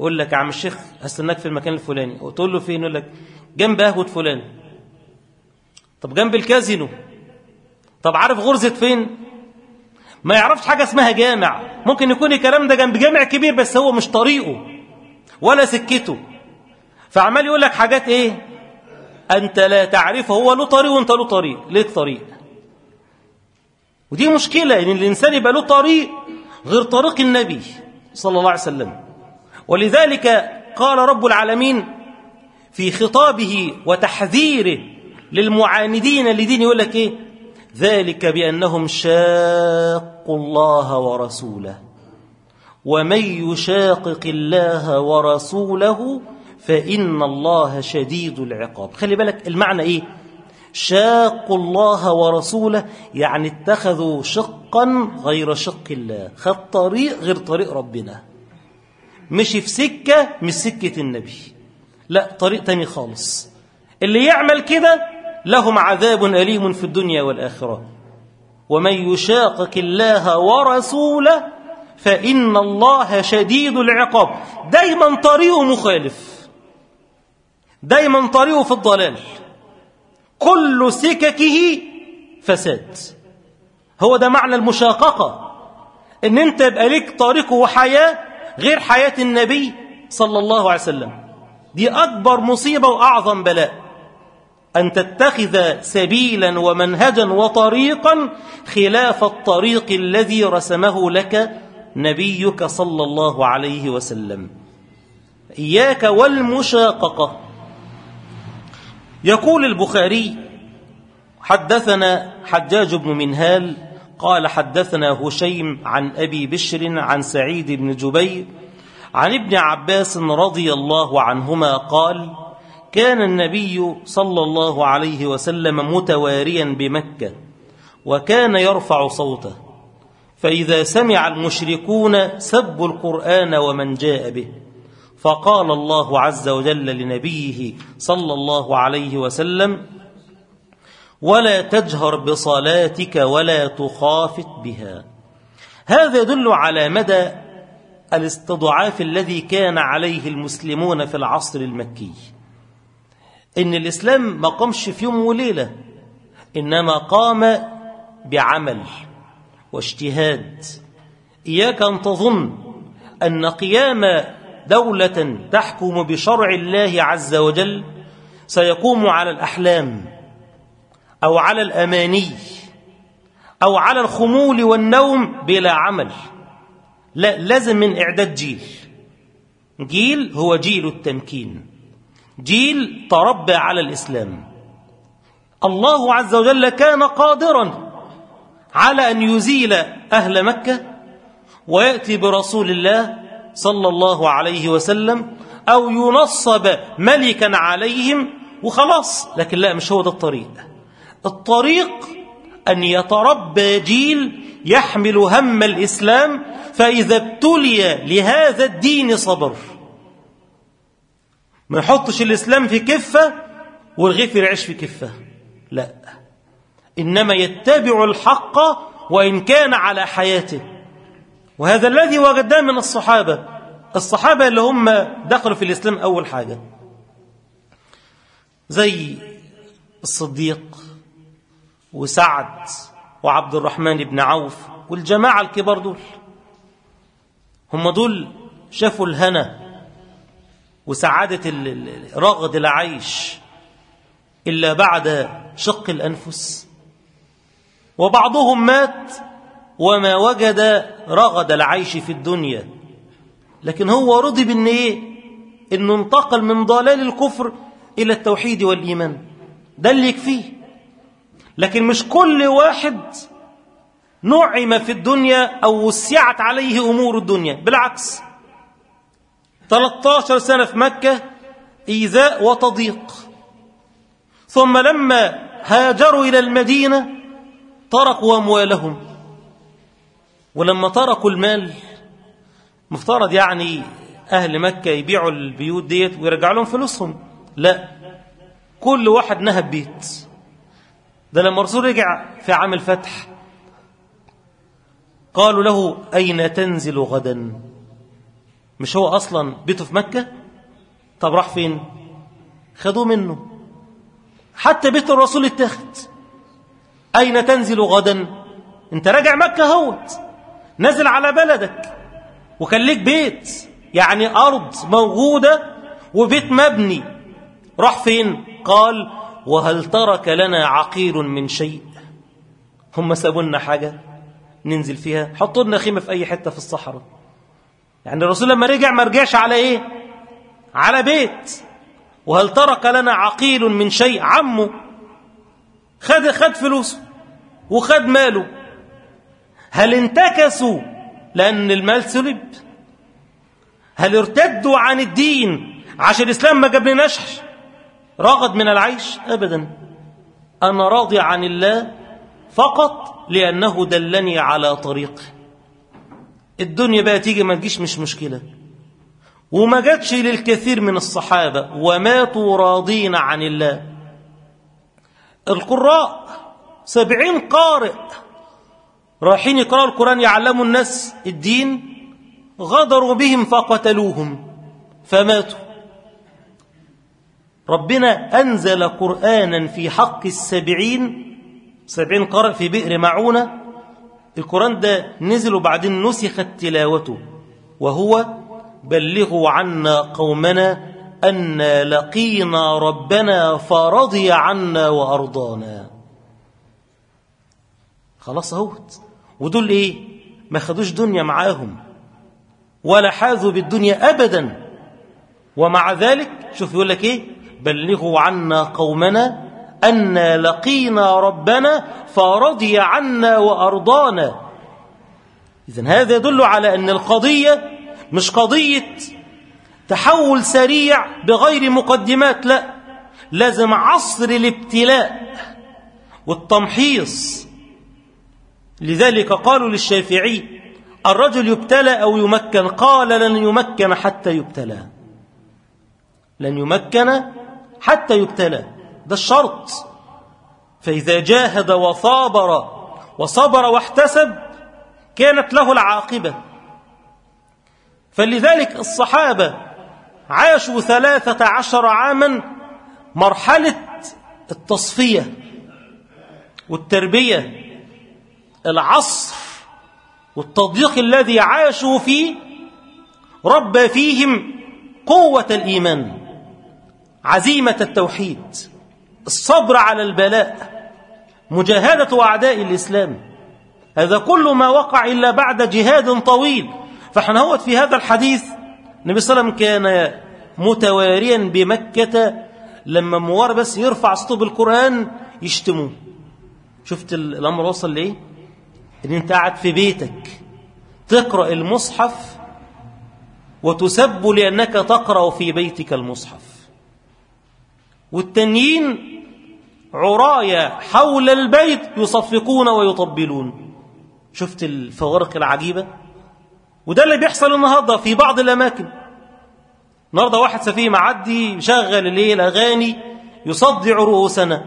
A: يقول لك يا عم الشيخ هستناك في المكان الفلاني وتقول له فين يقول لك جنب قهوة فلان طب جنب الكازينو طب عارف غرزة فين ما يعرفش حاجة اسمها جامع ممكن يكون الكلام ده جنب جامع كبير بس هو مش طريقه ولا سكته فعمال يقول لك حاجات ايه انت لا تعرفه هو له طريق وانت له طريق ليك طريق ودي مشكلة ان الانسان يبقى له طريق غير طريق النبي صلى الله عليه وسلم ولذلك قال رب العالمين في خطابه وتحذيره للمعاندين لدين يقول لك ايه ذلك بانهم شاقوا الله ورسوله ومن يشاقق الله ورسوله فان الله شديد العقاب خلي بالك المعنى ايه شاقوا الله ورسوله يعني اتخذوا شقا غير شق الله خد طريق غير طريق ربنا مشي في سكة مش سكة النبي لا طريق تاني خالص اللي يعمل كده لهم عذاب أليم في الدنيا والآخرة ومن يشاقق الله ورسوله فإن الله شديد العقاب دايما طريقه مخالف دايما طريقه في الضلال كل سككه فساد هو ده معنى المشاققة ان انت يبقى ليك طريق وحياة غير حياة النبي صلى الله عليه وسلم دي أكبر مصيبة وأعظم بلاء أن تتخذ سبيلا ومنهجا وطريقا خلاف الطريق الذي رسمه لك نبيك صلى الله عليه وسلم إياك والمشاققة يقول البخاري حدثنا حجاج بن منهال قال حدثنا هشيم عن أبي بشر عن سعيد بن جبير عن ابن عباس رضي الله عنهما قال كان النبي صلى الله عليه وسلم متواريا بمكة وكان يرفع صوته فإذا سمع المشركون سبوا القرآن ومن جاء به فقال الله عز وجل لنبيه صلى الله عليه وسلم ولا تجهر بصلاتك ولا تخافت بها هذا يدل على مدى الاستضعاف الذي كان عليه المسلمون في العصر المكي إن الإسلام ما قامش في يوم وليلة إنما قام بعمل واجتهاد إياك أن تظن أن قيام دولة تحكم بشرع الله عز وجل سيقوم على الأحلام أو على الأماني أو على الخمول والنوم بلا عمل لا لازم من إعداد جيل جيل هو جيل التمكين جيل تربى على الإسلام الله عز وجل كان قادرا على أن يزيل أهل مكة ويأتي برسول الله صلى الله عليه وسلم أو ينصب ملكا عليهم وخلاص لكن لا مش هو ده الطريق الطريق أن يتربى جيل يحمل هم الإسلام فإذا ابتلي لهذا الدين صبر ما يحطش الإسلام في كفة والغفر يعيش في كفة لا إنما يتبع الحق وإن كان على حياته وهذا الذي وجدناه من الصحابة الصحابة اللي هم دخلوا في الإسلام أول حاجة زي الصديق وسعد وعبد الرحمن بن عوف والجماعة الكبار دول هم دول شافوا الهنا وسعادة رغد العيش إلا بعد شق الأنفس وبعضهم مات وما وجد رغد العيش في الدنيا لكن هو رضي بأن إيه إنه انتقل من ضلال الكفر إلى التوحيد والإيمان ده اللي يكفيه لكن مش كل واحد نعم في الدنيا أو وسعت عليه أمور الدنيا بالعكس 13 سنة في مكة إيذاء وتضييق ثم لما هاجروا إلى المدينة تركوا أموالهم ولما تركوا المال مفترض يعني أهل مكة يبيعوا البيوت ديت ويرجع لهم فلوسهم لا كل واحد نهب بيت ده لما الرسول رجع في عام الفتح قالوا له أين تنزل غدا مش هو أصلا بيته في مكة طب راح فين خدوه منه حتى بيت الرسول اتخذ أين تنزل غدا انت راجع مكة هوت نزل على بلدك وكان ليك بيت يعني أرض موجودة وبيت مبني راح فين قال وهل ترك لنا عقيل من شيء هم سابوا لنا حاجة ننزل فيها حطوا لنا خيمة في أي حتة في الصحراء يعني الرسول لما رجع ما رجعش على إيه على بيت وهل ترك لنا عقيل من شيء عمه خد خد فلوسه وخد ماله هل انتكسوا لأن المال سلب هل ارتدوا عن الدين عشان الإسلام ما جابلناش رغد من العيش أبدا أنا راضي عن الله فقط لأنه دلني على طريقه الدنيا بقى تيجي ما تجيش مش مشكلة وما جاتش للكثير من الصحابة وماتوا راضين عن الله القراء سبعين قارئ رايحين يقرأوا القرآن يعلموا الناس الدين غدروا بهم فقتلوهم فماتوا ربنا أنزل قرآنا في حق السبعين سبعين قارئ في بئر معونة القرآن ده نزل وبعدين نسخت تلاوته وهو بلغوا عنا قومنا أن لقينا ربنا فرضي عنا وأرضانا خلاص اهوت ودول ايه ما خدوش دنيا معاهم ولا حاذوا بالدنيا أبدا ومع ذلك شوف يقول لك ايه بلغوا عنا قومنا أن لقينا ربنا فرضي عنا وأرضانا إذن هذا يدل على أن القضية مش قضية تحول سريع بغير مقدمات لا لازم عصر الابتلاء والتمحيص لذلك قالوا للشافعي الرجل يبتلى أو يمكن قال لن يمكن حتى يبتلى لن يمكن حتى يبتلى ده الشرط فإذا جاهد وصابر وصبر واحتسب كانت له العاقبة فلذلك الصحابة عاشوا ثلاثة عشر عاما مرحلة التصفية والتربية العصر والتضييق الذي عاشوا فيه ربى فيهم قوة الإيمان عزيمة التوحيد الصبر على البلاء مجاهدة أعداء الإسلام هذا كل ما وقع إلا بعد جهاد طويل فاحنا هو في هذا الحديث النبي صلى الله عليه وسلم كان متواريا بمكة لما موار بس يرفع صوته بالقرآن يشتموه شفت الأمر وصل لإيه إن أنت قاعد في بيتك تقرأ المصحف وتسب لأنك تقرأ في بيتك المصحف والتانيين عرايا حول البيت يصفقون ويطبلون شفت الفوارق العجيبة وده اللي بيحصل النهاردة في بعض الأماكن النهاردة واحد سفيه معدي يشغل الليل أغاني يصدع رؤوسنا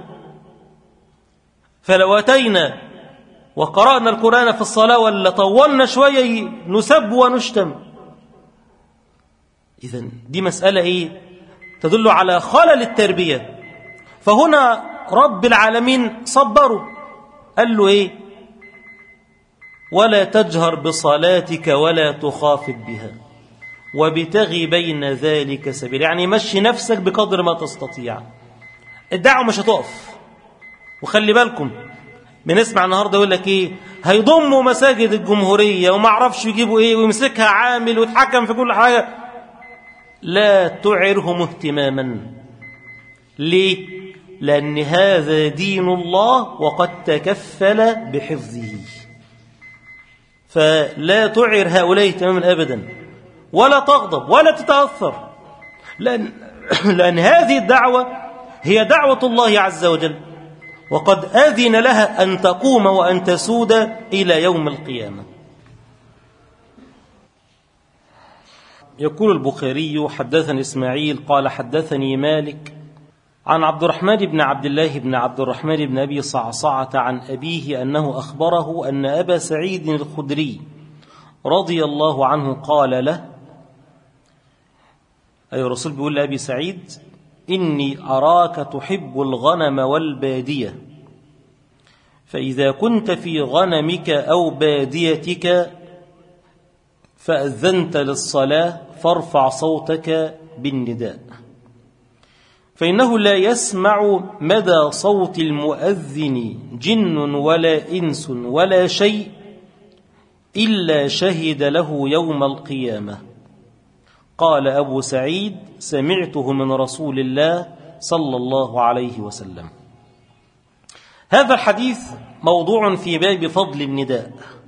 A: فلو أتينا وقرأنا القرآن في الصلاة ولا طولنا شوية نسب ونشتم إذن دي مسألة إيه تدل على خلل التربية فهنا رب العالمين صبروا قال له إيه ولا تجهر بصلاتك ولا تخافت بها وبتغي بين ذلك سبيل يعني مشي نفسك بقدر ما تستطيع الدعوة مش هتقف وخلي بالكم بنسمع النهارده يقول لك ايه هيضموا مساجد الجمهوريه وما اعرفش يجيبوا ايه ويمسكها عامل ويتحكم في كل حاجه لا تعرهم اهتماما ليه لان هذا دين الله وقد تكفل بحفظه فلا تعر هؤلاء اهتماما ابدا ولا تغضب ولا تتاثر لان لان هذه الدعوه هي دعوه الله عز وجل وقد آذن لها أن تقوم وأن تسود إلى يوم القيامة يقول البخاري حدثني إسماعيل قال حدثني مالك عن عبد الرحمن بن عبد الله بن عبد الرحمن بن أبي صعصعة عن أبيه أنه أخبره أن أبا سعيد الخدري رضي الله عنه قال له أي الرسول بيقول لأبي سعيد إني أراك تحب الغنم والبادية فإذا كنت في غنمك أو باديتك فأذنت للصلاة فارفع صوتك بالنداء فإنه لا يسمع مدى صوت المؤذن جن ولا إنس ولا شيء إلا شهد له يوم القيامة قال أبو سعيد سمعته من رسول الله صلى الله عليه وسلم هذا الحديث موضوع في باب فضل النداء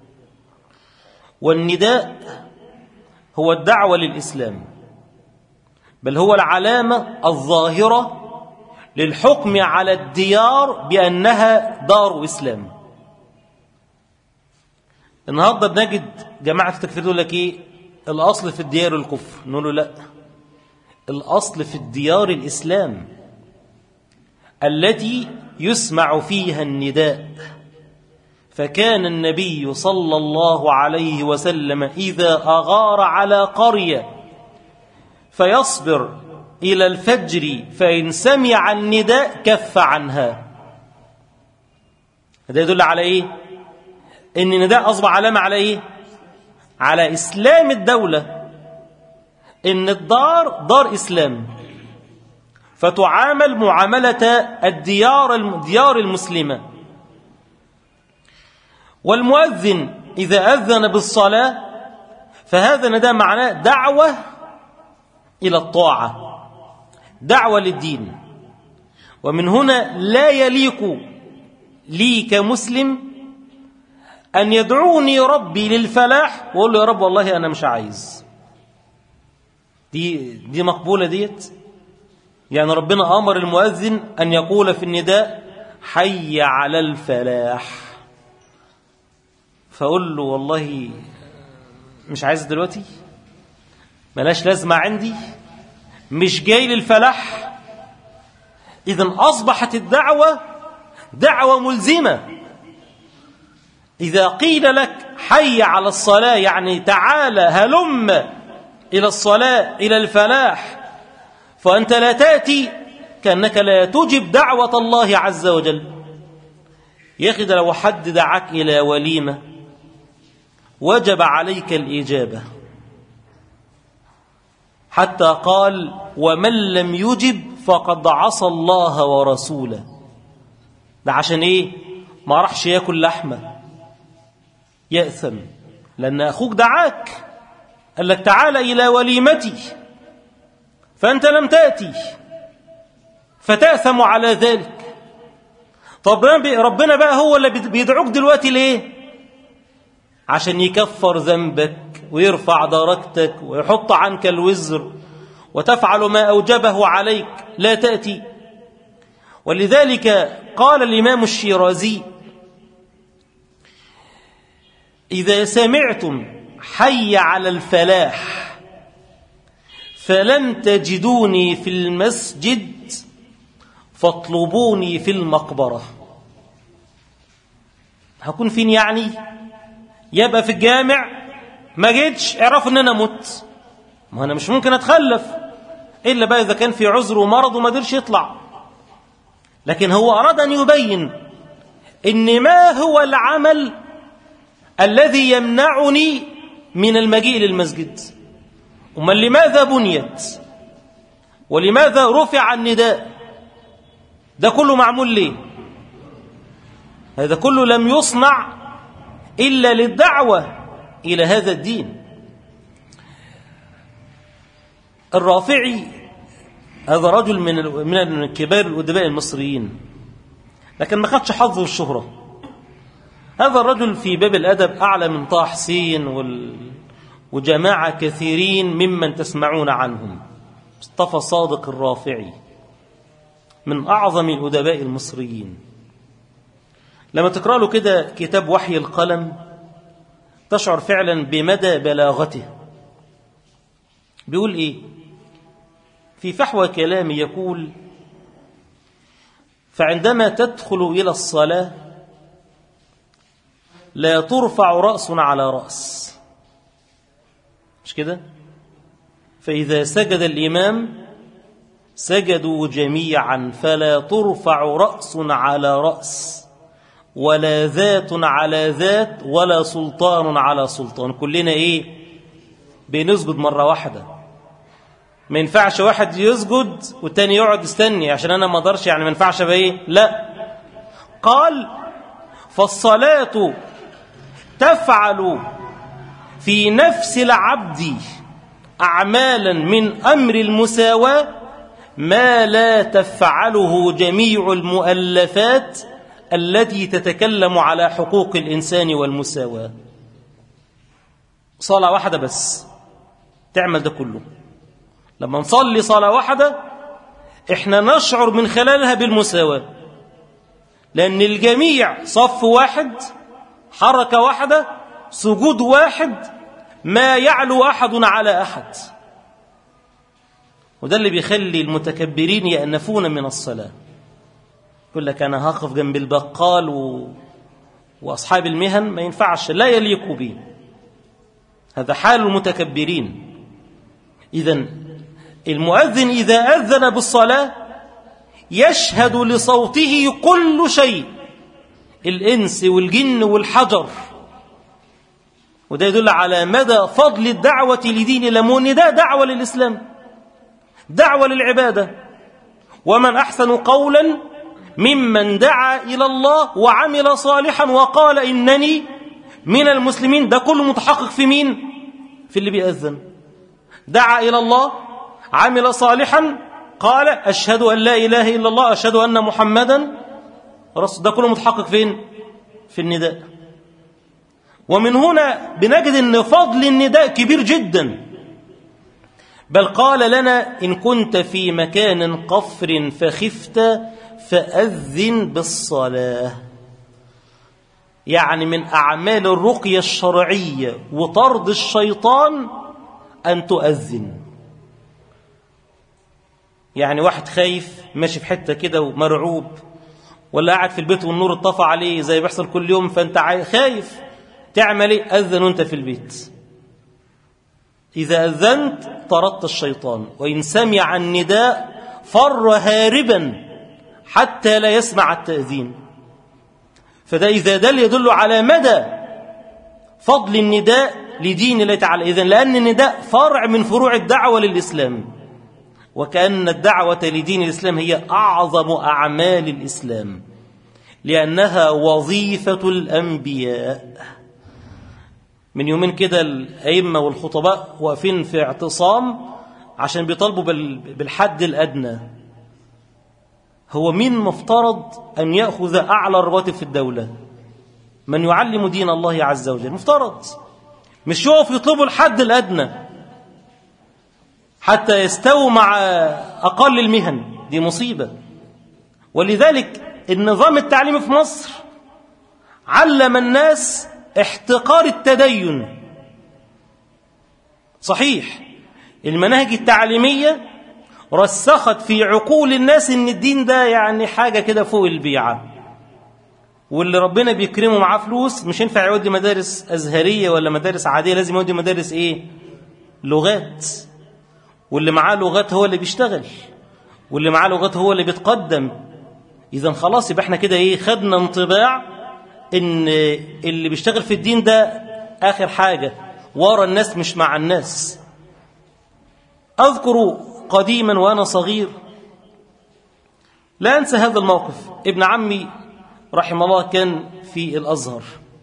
A: والنداء هو الدعوة للإسلام بل هو العلامة الظاهرة للحكم على الديار بأنها دار إسلام النهاردة بنجد جماعة التكفير يقول لك إيه الأصل في الديار الكفر نقول له لا الأصل في الديار الإسلام التي يسمع فيها النداء فكان النبي صلى الله عليه وسلم إذا أغار على قرية فيصبر إلى الفجر فإن سمع النداء كف عنها هذا يدل على إيه إن النداء أصبح علامة على إيه على إسلام الدولة إن الدار دار إسلام فتعامل معاملة الديار الديار المسلمة والمؤذن إذا أذن بالصلاة فهذا نداء معناه دعوة إلى الطاعة دعوة للدين ومن هنا لا يليق لي كمسلم أن يدعوني ربي للفلاح وأقول له يا رب والله أنا مش عايز دي, دي مقبولة ديت يعني ربنا أمر المؤذن أن يقول في النداء حي على الفلاح فأقول له والله مش عايز دلوقتي ملاش لازمة عندي مش جاي للفلاح إذا أصبحت الدعوة دعوة ملزمة إذا قيل لك حي على الصلاة يعني تعالى هلم إلى الصلاة إلى الفلاح فأنت لا تأتي كأنك لا تجب دعوة الله عز وجل يا أخي لو حد دعاك إلى وليمة وجب عليك الإجابة حتى قال ومن لم يجب فقد عصى الله ورسوله ده عشان ايه ما راحش ياكل لحمه يأثم لأن أخوك دعاك قال لك تعال إلى وليمتي فأنت لم تأتي فتأثم على ذلك طب ربنا بقى هو اللي بيدعوك دلوقتي ليه عشان يكفر ذنبك ويرفع درجتك ويحط عنك الوزر وتفعل ما أوجبه عليك لا تأتي ولذلك قال الإمام الشيرازي إذا سمعتم حي على الفلاح فلم تجدوني في المسجد فاطلبوني في المقبرة هكون فين يعني يبقى في الجامع ما جيتش اعرفوا ان انا مت ما انا مش ممكن اتخلف الا بقى اذا كان في عذر ومرض وما قدرش يطلع لكن هو اراد ان يبين ان ما هو العمل الذي يمنعني من المجيء للمسجد أما لماذا بنيت ولماذا رفع النداء ده كله معمول ليه هذا كله لم يصنع إلا للدعوة إلى هذا الدين الرافعي هذا رجل من من كبار الأدباء المصريين لكن ما خدش حظه الشهرة هذا الرجل في باب الأدب أعلى من طه حسين وال... وجماعة كثيرين ممن تسمعون عنهم مصطفى صادق الرافعي من أعظم الأدباء المصريين لما تقرأ له كده كتاب وحي القلم تشعر فعلا بمدى بلاغته بيقول إيه في فحوى كلامي يقول فعندما تدخل إلى الصلاة لا ترفع رأس على رأس مش كده فإذا سجد الإمام سجدوا جميعا فلا ترفع رأس على رأس ولا ذات على ذات ولا سلطان على سلطان كلنا ايه بنسجد مرة واحدة ما ينفعش واحد يسجد والتاني يقعد يستني عشان انا ما اقدرش يعني ما ينفعش بايه لا قال فالصلاة تفعل في نفس العبد أعمالا من أمر المساواة ما لا تفعله جميع المؤلفات التي تتكلم على حقوق الإنسان والمساواة صلاة واحدة بس تعمل ده كله لما نصلي صلاة واحدة احنا نشعر من خلالها بالمساواة لأن الجميع صف واحد حركة واحدة سجود واحد ما يعلو أحد على أحد وده اللي بيخلي المتكبرين يأنفون من الصلاة يقول لك أنا هقف جنب البقال و... وأصحاب المهن ما ينفعش لا يليق بي هذا حال المتكبرين إذا المؤذن إذا أذن بالصلاة يشهد لصوته كل شيء الإنس والجن والحجر وده يدل على مدى فضل الدعوة لدين الله وان ده دعوة للإسلام دعوة للعبادة ومن أحسن قولا ممن دعا إلى الله وعمل صالحا وقال إنني من المسلمين ده كله متحقق في مين في اللي بيأذن دعا إلى الله عمل صالحا قال أشهد أن لا إله إلا الله أشهد أن محمدا رسول ده كله متحقق فين في النداء ومن هنا بنجد أن فضل النداء كبير جدا بل قال لنا إن كنت في مكان قفر فخفت فأذن بالصلاة يعني من أعمال الرقية الشرعية وطرد الشيطان أن تؤذن يعني واحد خايف ماشي في حتة كده ومرعوب ولا قاعد في البيت والنور اتطفى عليه زي بيحصل كل يوم فانت خايف تعمل ايه اذن وانت في البيت إذا أذنت طردت الشيطان وإن سمع النداء فر هاربا حتى لا يسمع التأذين فده إذا دل يدل على مدى فضل النداء لدين الله تعالى إذن لأن النداء فرع من فروع الدعوة للإسلام وكأن الدعوة لدين الإسلام هي أعظم أعمال الإسلام لأنها وظيفة الأنبياء من يومين كده الأئمة والخطباء واقفين في اعتصام عشان بيطالبوا بالحد الأدنى هو مين مفترض أن يأخذ أعلى الرواتب في الدولة من يعلم دين الله عز وجل مفترض مش يقف يطلبوا الحد الأدنى حتى يستووا مع أقل المهن دي مصيبة ولذلك النظام التعليمي في مصر علم الناس احتقار التدين صحيح المناهج التعليمية رسخت في عقول الناس ان الدين ده يعني حاجة كده فوق البيعة واللي ربنا بيكرمه معاه فلوس مش ينفع يودي مدارس أزهرية ولا مدارس عادية لازم يودي مدارس ايه لغات واللي معاه لغات هو اللي بيشتغل واللي معاه لغات هو اللي بيتقدم إذا خلاص يبقى احنا كده ايه خدنا انطباع ان اللي بيشتغل في الدين ده آخر حاجة ورا الناس مش مع الناس أذكر قديما وأنا صغير لا أنسى هذا الموقف ابن عمي رحمه الله كان في الأزهر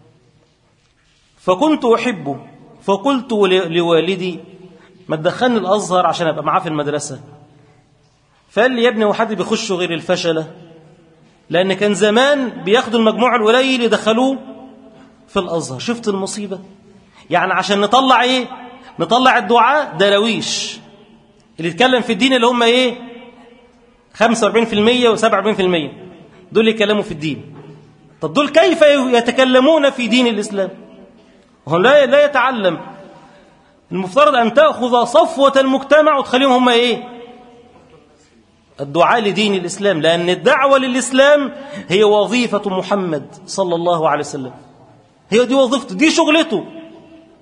A: فكنت أحبه فقلت لوالدي ما تدخلني الأزهر عشان أبقى معاه في المدرسة فقال لي يا ابني هو حد بيخش غير الفشلة لأن كان زمان بياخدوا المجموع القليل يدخلوه في الأزهر شفت المصيبة يعني عشان نطلع إيه نطلع الدعاء درويش اللي يتكلم في الدين اللي هم إيه 45% و47% دول يتكلموا في الدين طب دول كيف يتكلمون في دين الإسلام هو لا لا يتعلم المفترض أن تأخذ صفوة المجتمع وتخليهم هم إيه الدعاء لدين الإسلام لأن الدعوة للإسلام هي وظيفة محمد صلى الله عليه وسلم هي دي وظيفته دي شغلته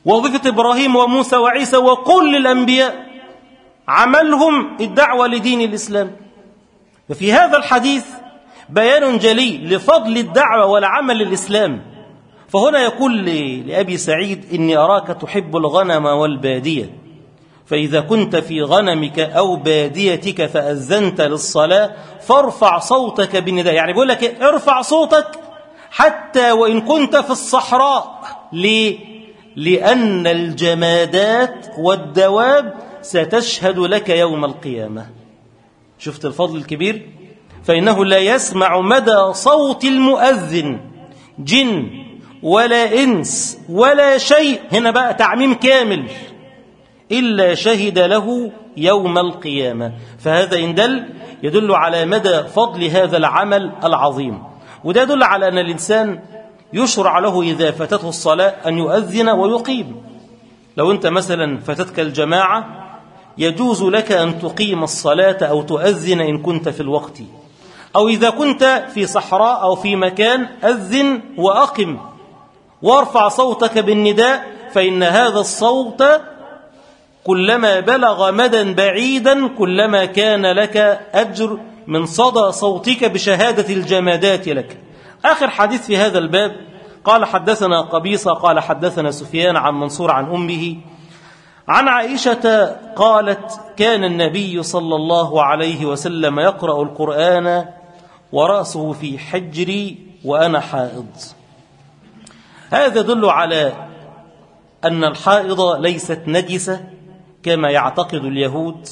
A: وظيفة إبراهيم وموسى وعيسى وكل الأنبياء عملهم الدعوة لدين الإسلام وفي هذا الحديث بيان جلي لفضل الدعوة والعمل الإسلام فهنا يقول لأبي سعيد إني أراك تحب الغنم والبادية فإذا كنت في غنمك أو باديتك فأذنت للصلاة فارفع صوتك بالنداء يعني بيقول لك ارفع صوتك حتى وإن كنت في الصحراء ليه؟ لأن الجمادات والدواب ستشهد لك يوم القيامة شفت الفضل الكبير فإنه لا يسمع مدى صوت المؤذن جن ولا إنس ولا شيء هنا بقى تعميم كامل إلا شهد له يوم القيامة فهذا إن دل يدل على مدى فضل هذا العمل العظيم وده يدل على أن الإنسان يشرع له إذا فاتته الصلاة أن يؤذن ويقيم لو أنت مثلا فاتتك الجماعة يجوز لك أن تقيم الصلاة أو تؤذن إن كنت في الوقت أو إذا كنت في صحراء أو في مكان أذن وأقم وارفع صوتك بالنداء فإن هذا الصوت كلما بلغ مدى بعيدا كلما كان لك أجر من صدى صوتك بشهادة الجمادات لك آخر حديث في هذا الباب قال حدثنا قبيصة قال حدثنا سفيان عن منصور عن أمه عن عائشة قالت كان النبي صلى الله عليه وسلم يقرأ القرآن ورأسه في حجري وأنا حائض هذا يدل على أن الحائض ليست نجسة كما يعتقد اليهود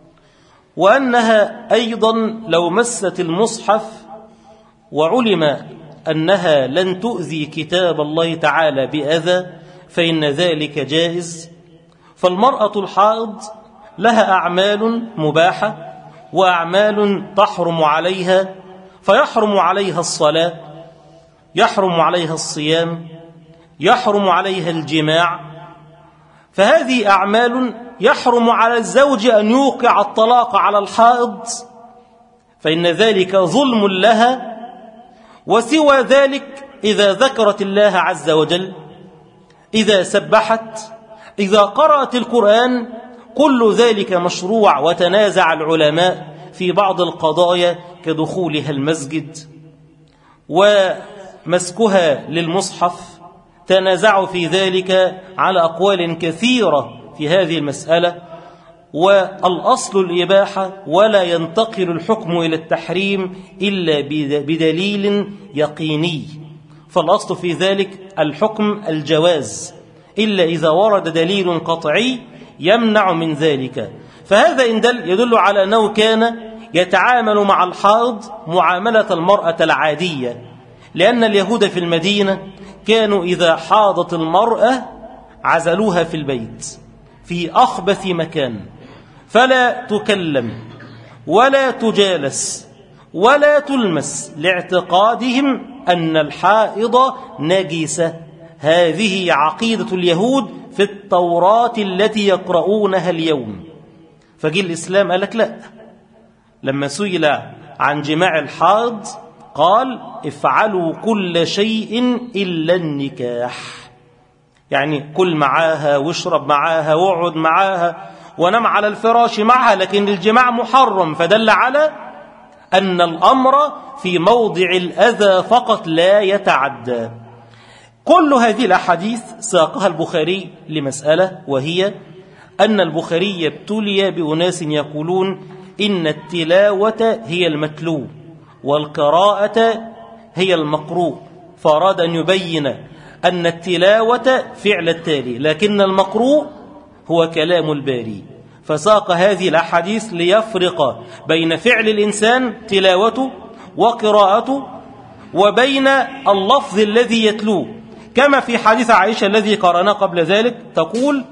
A: وأنها أيضا لو مست المصحف وعلم أنها لن تؤذي كتاب الله تعالى بأذى فإن ذلك جائز فالمرأة الحائض لها أعمال مباحة وأعمال تحرم عليها فيحرم عليها الصلاة يحرم عليها الصيام يحرم عليها الجماع فهذه أعمال يحرم على الزوج أن يوقع الطلاق على الحائض فإن ذلك ظلم لها وسوى ذلك إذا ذكرت الله عز وجل إذا سبحت إذا قرأت القرآن كل ذلك مشروع وتنازع العلماء في بعض القضايا كدخولها المسجد ومسكها للمصحف تنازعوا في ذلك على أقوال كثيرة في هذه المسألة والأصل الإباحة ولا ينتقل الحكم إلى التحريم إلا بدليل يقيني فالأصل في ذلك الحكم الجواز إلا إذا ورد دليل قطعي يمنع من ذلك فهذا إن دل يدل على أنه كان يتعامل مع الحائض معاملة المرأة العادية لأن اليهود في المدينة كانوا إذا حاضت المرأة عزلوها في البيت في أخبث مكان فلا تكلم ولا تجالس ولا تلمس لاعتقادهم أن الحائض نجسة هذه عقيدة اليهود في التوراة التي يقرؤونها اليوم فجي الإسلام قال لك لا لما سئل عن جماع الحائض قال افعلوا كل شيء إلا النكاح يعني كل معاها واشرب معاها واقعد معاها ونم على الفراش معها لكن الجماع محرم فدل على أن الأمر في موضع الأذى فقط لا يتعدى كل هذه الأحاديث ساقها البخاري لمسألة وهي أن البخاري ابتلي بأناس يقولون إن التلاوة هي المتلو والقراءة هي المقروء فأراد أن يبين أن التلاوة فعل التالي لكن المقروء هو كلام الباري فساق هذه الأحاديث ليفرق بين فعل الإنسان تلاوته وقراءته وبين اللفظ الذي يتلوه كما في حديث عائشة الذي قرأنا قبل ذلك تقول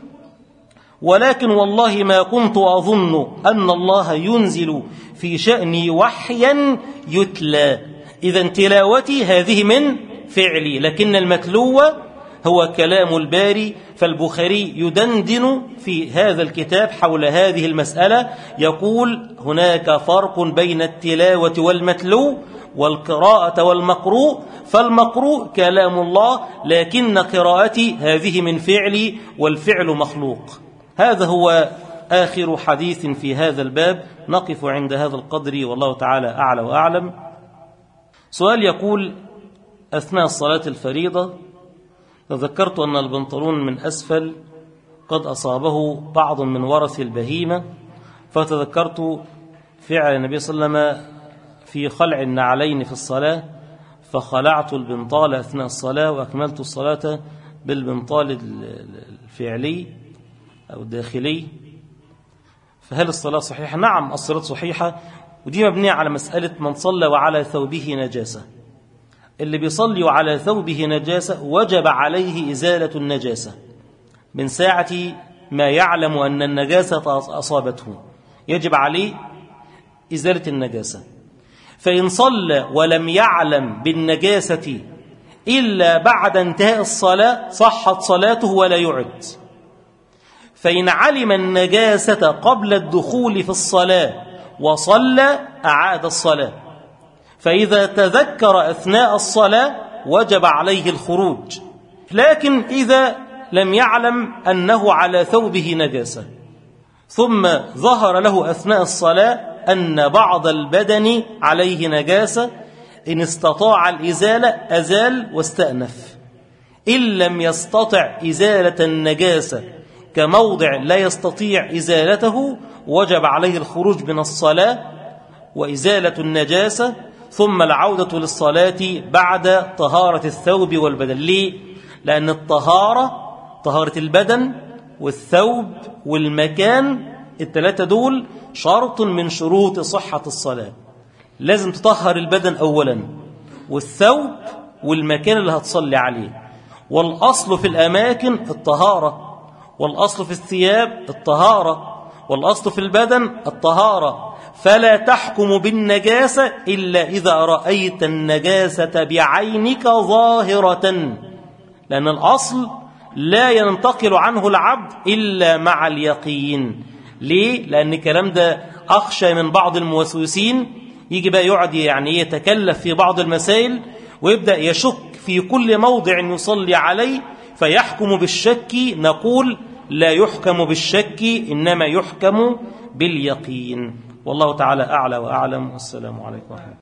A: ولكن والله ما كنت أظن أن الله ينزل في شأني وحيا يتلى إذا تلاوتي هذه من فعلي لكن المتلو هو كلام الباري فالبخاري يدندن في هذا الكتاب حول هذه المسألة يقول هناك فرق بين التلاوة والمتلو والقراءة والمقروء فالمقروء كلام الله لكن قراءتي هذه من فعلي والفعل مخلوق هذا هو آخر حديث في هذا الباب نقف عند هذا القدر والله تعالى أعلى وأعلم سؤال يقول أثناء الصلاة الفريضة تذكرت أن البنطلون من أسفل قد أصابه بعض من ورث البهيمة فتذكرت فعل النبي صلى الله عليه وسلم في خلع النعلين في الصلاة فخلعت البنطال أثناء الصلاة وأكملت الصلاة بالبنطال الفعلي أو الداخلي فهل الصلاة صحيحة؟ نعم الصلاة صحيحة ودي مبنية على مسألة من صلى وعلى ثوبه نجاسة اللي بيصلي وعلى ثوبه نجاسة وجب عليه إزالة النجاسة من ساعة ما يعلم أن النجاسة أصابته يجب عليه إزالة النجاسة فإن صلى ولم يعلم بالنجاسة إلا بعد انتهاء الصلاة صحت صلاته ولا يعد فإن علم النجاسة قبل الدخول في الصلاة وصلى أعاد الصلاة فإذا تذكر أثناء الصلاة وجب عليه الخروج لكن إذا لم يعلم أنه على ثوبه نجاسة ثم ظهر له أثناء الصلاة أن بعض البدن عليه نجاسة إن استطاع الإزالة أزال واستأنف إن لم يستطع إزالة النجاسة كموضع لا يستطيع إزالته وجب عليه الخروج من الصلاة وإزالة النجاسة ثم العودة للصلاة بعد طهارة الثوب والبدن ليه؟ لأن الطهارة طهارة البدن والثوب والمكان الثلاثة دول شرط من شروط صحة الصلاة لازم تطهر البدن أولا والثوب والمكان اللي هتصلي عليه والأصل في الأماكن الطهارة والأصل في الثياب الطهارة والأصل في البدن الطهارة فلا تحكم بالنجاسة إلا إذا رأيت النجاسة بعينك ظاهرة لأن الأصل لا ينتقل عنه العبد إلا مع اليقين ليه؟ لأن الكلام ده أخشى من بعض الموسوسين يجي بقى يقعد يعني يتكلف في بعض المسائل ويبدأ يشك في كل موضع يصلي عليه فيحكم بالشك نقول لا يحكم بالشك إنما يحكم باليقين والله تعالى أعلى وأعلم والسلام عليكم ورحمة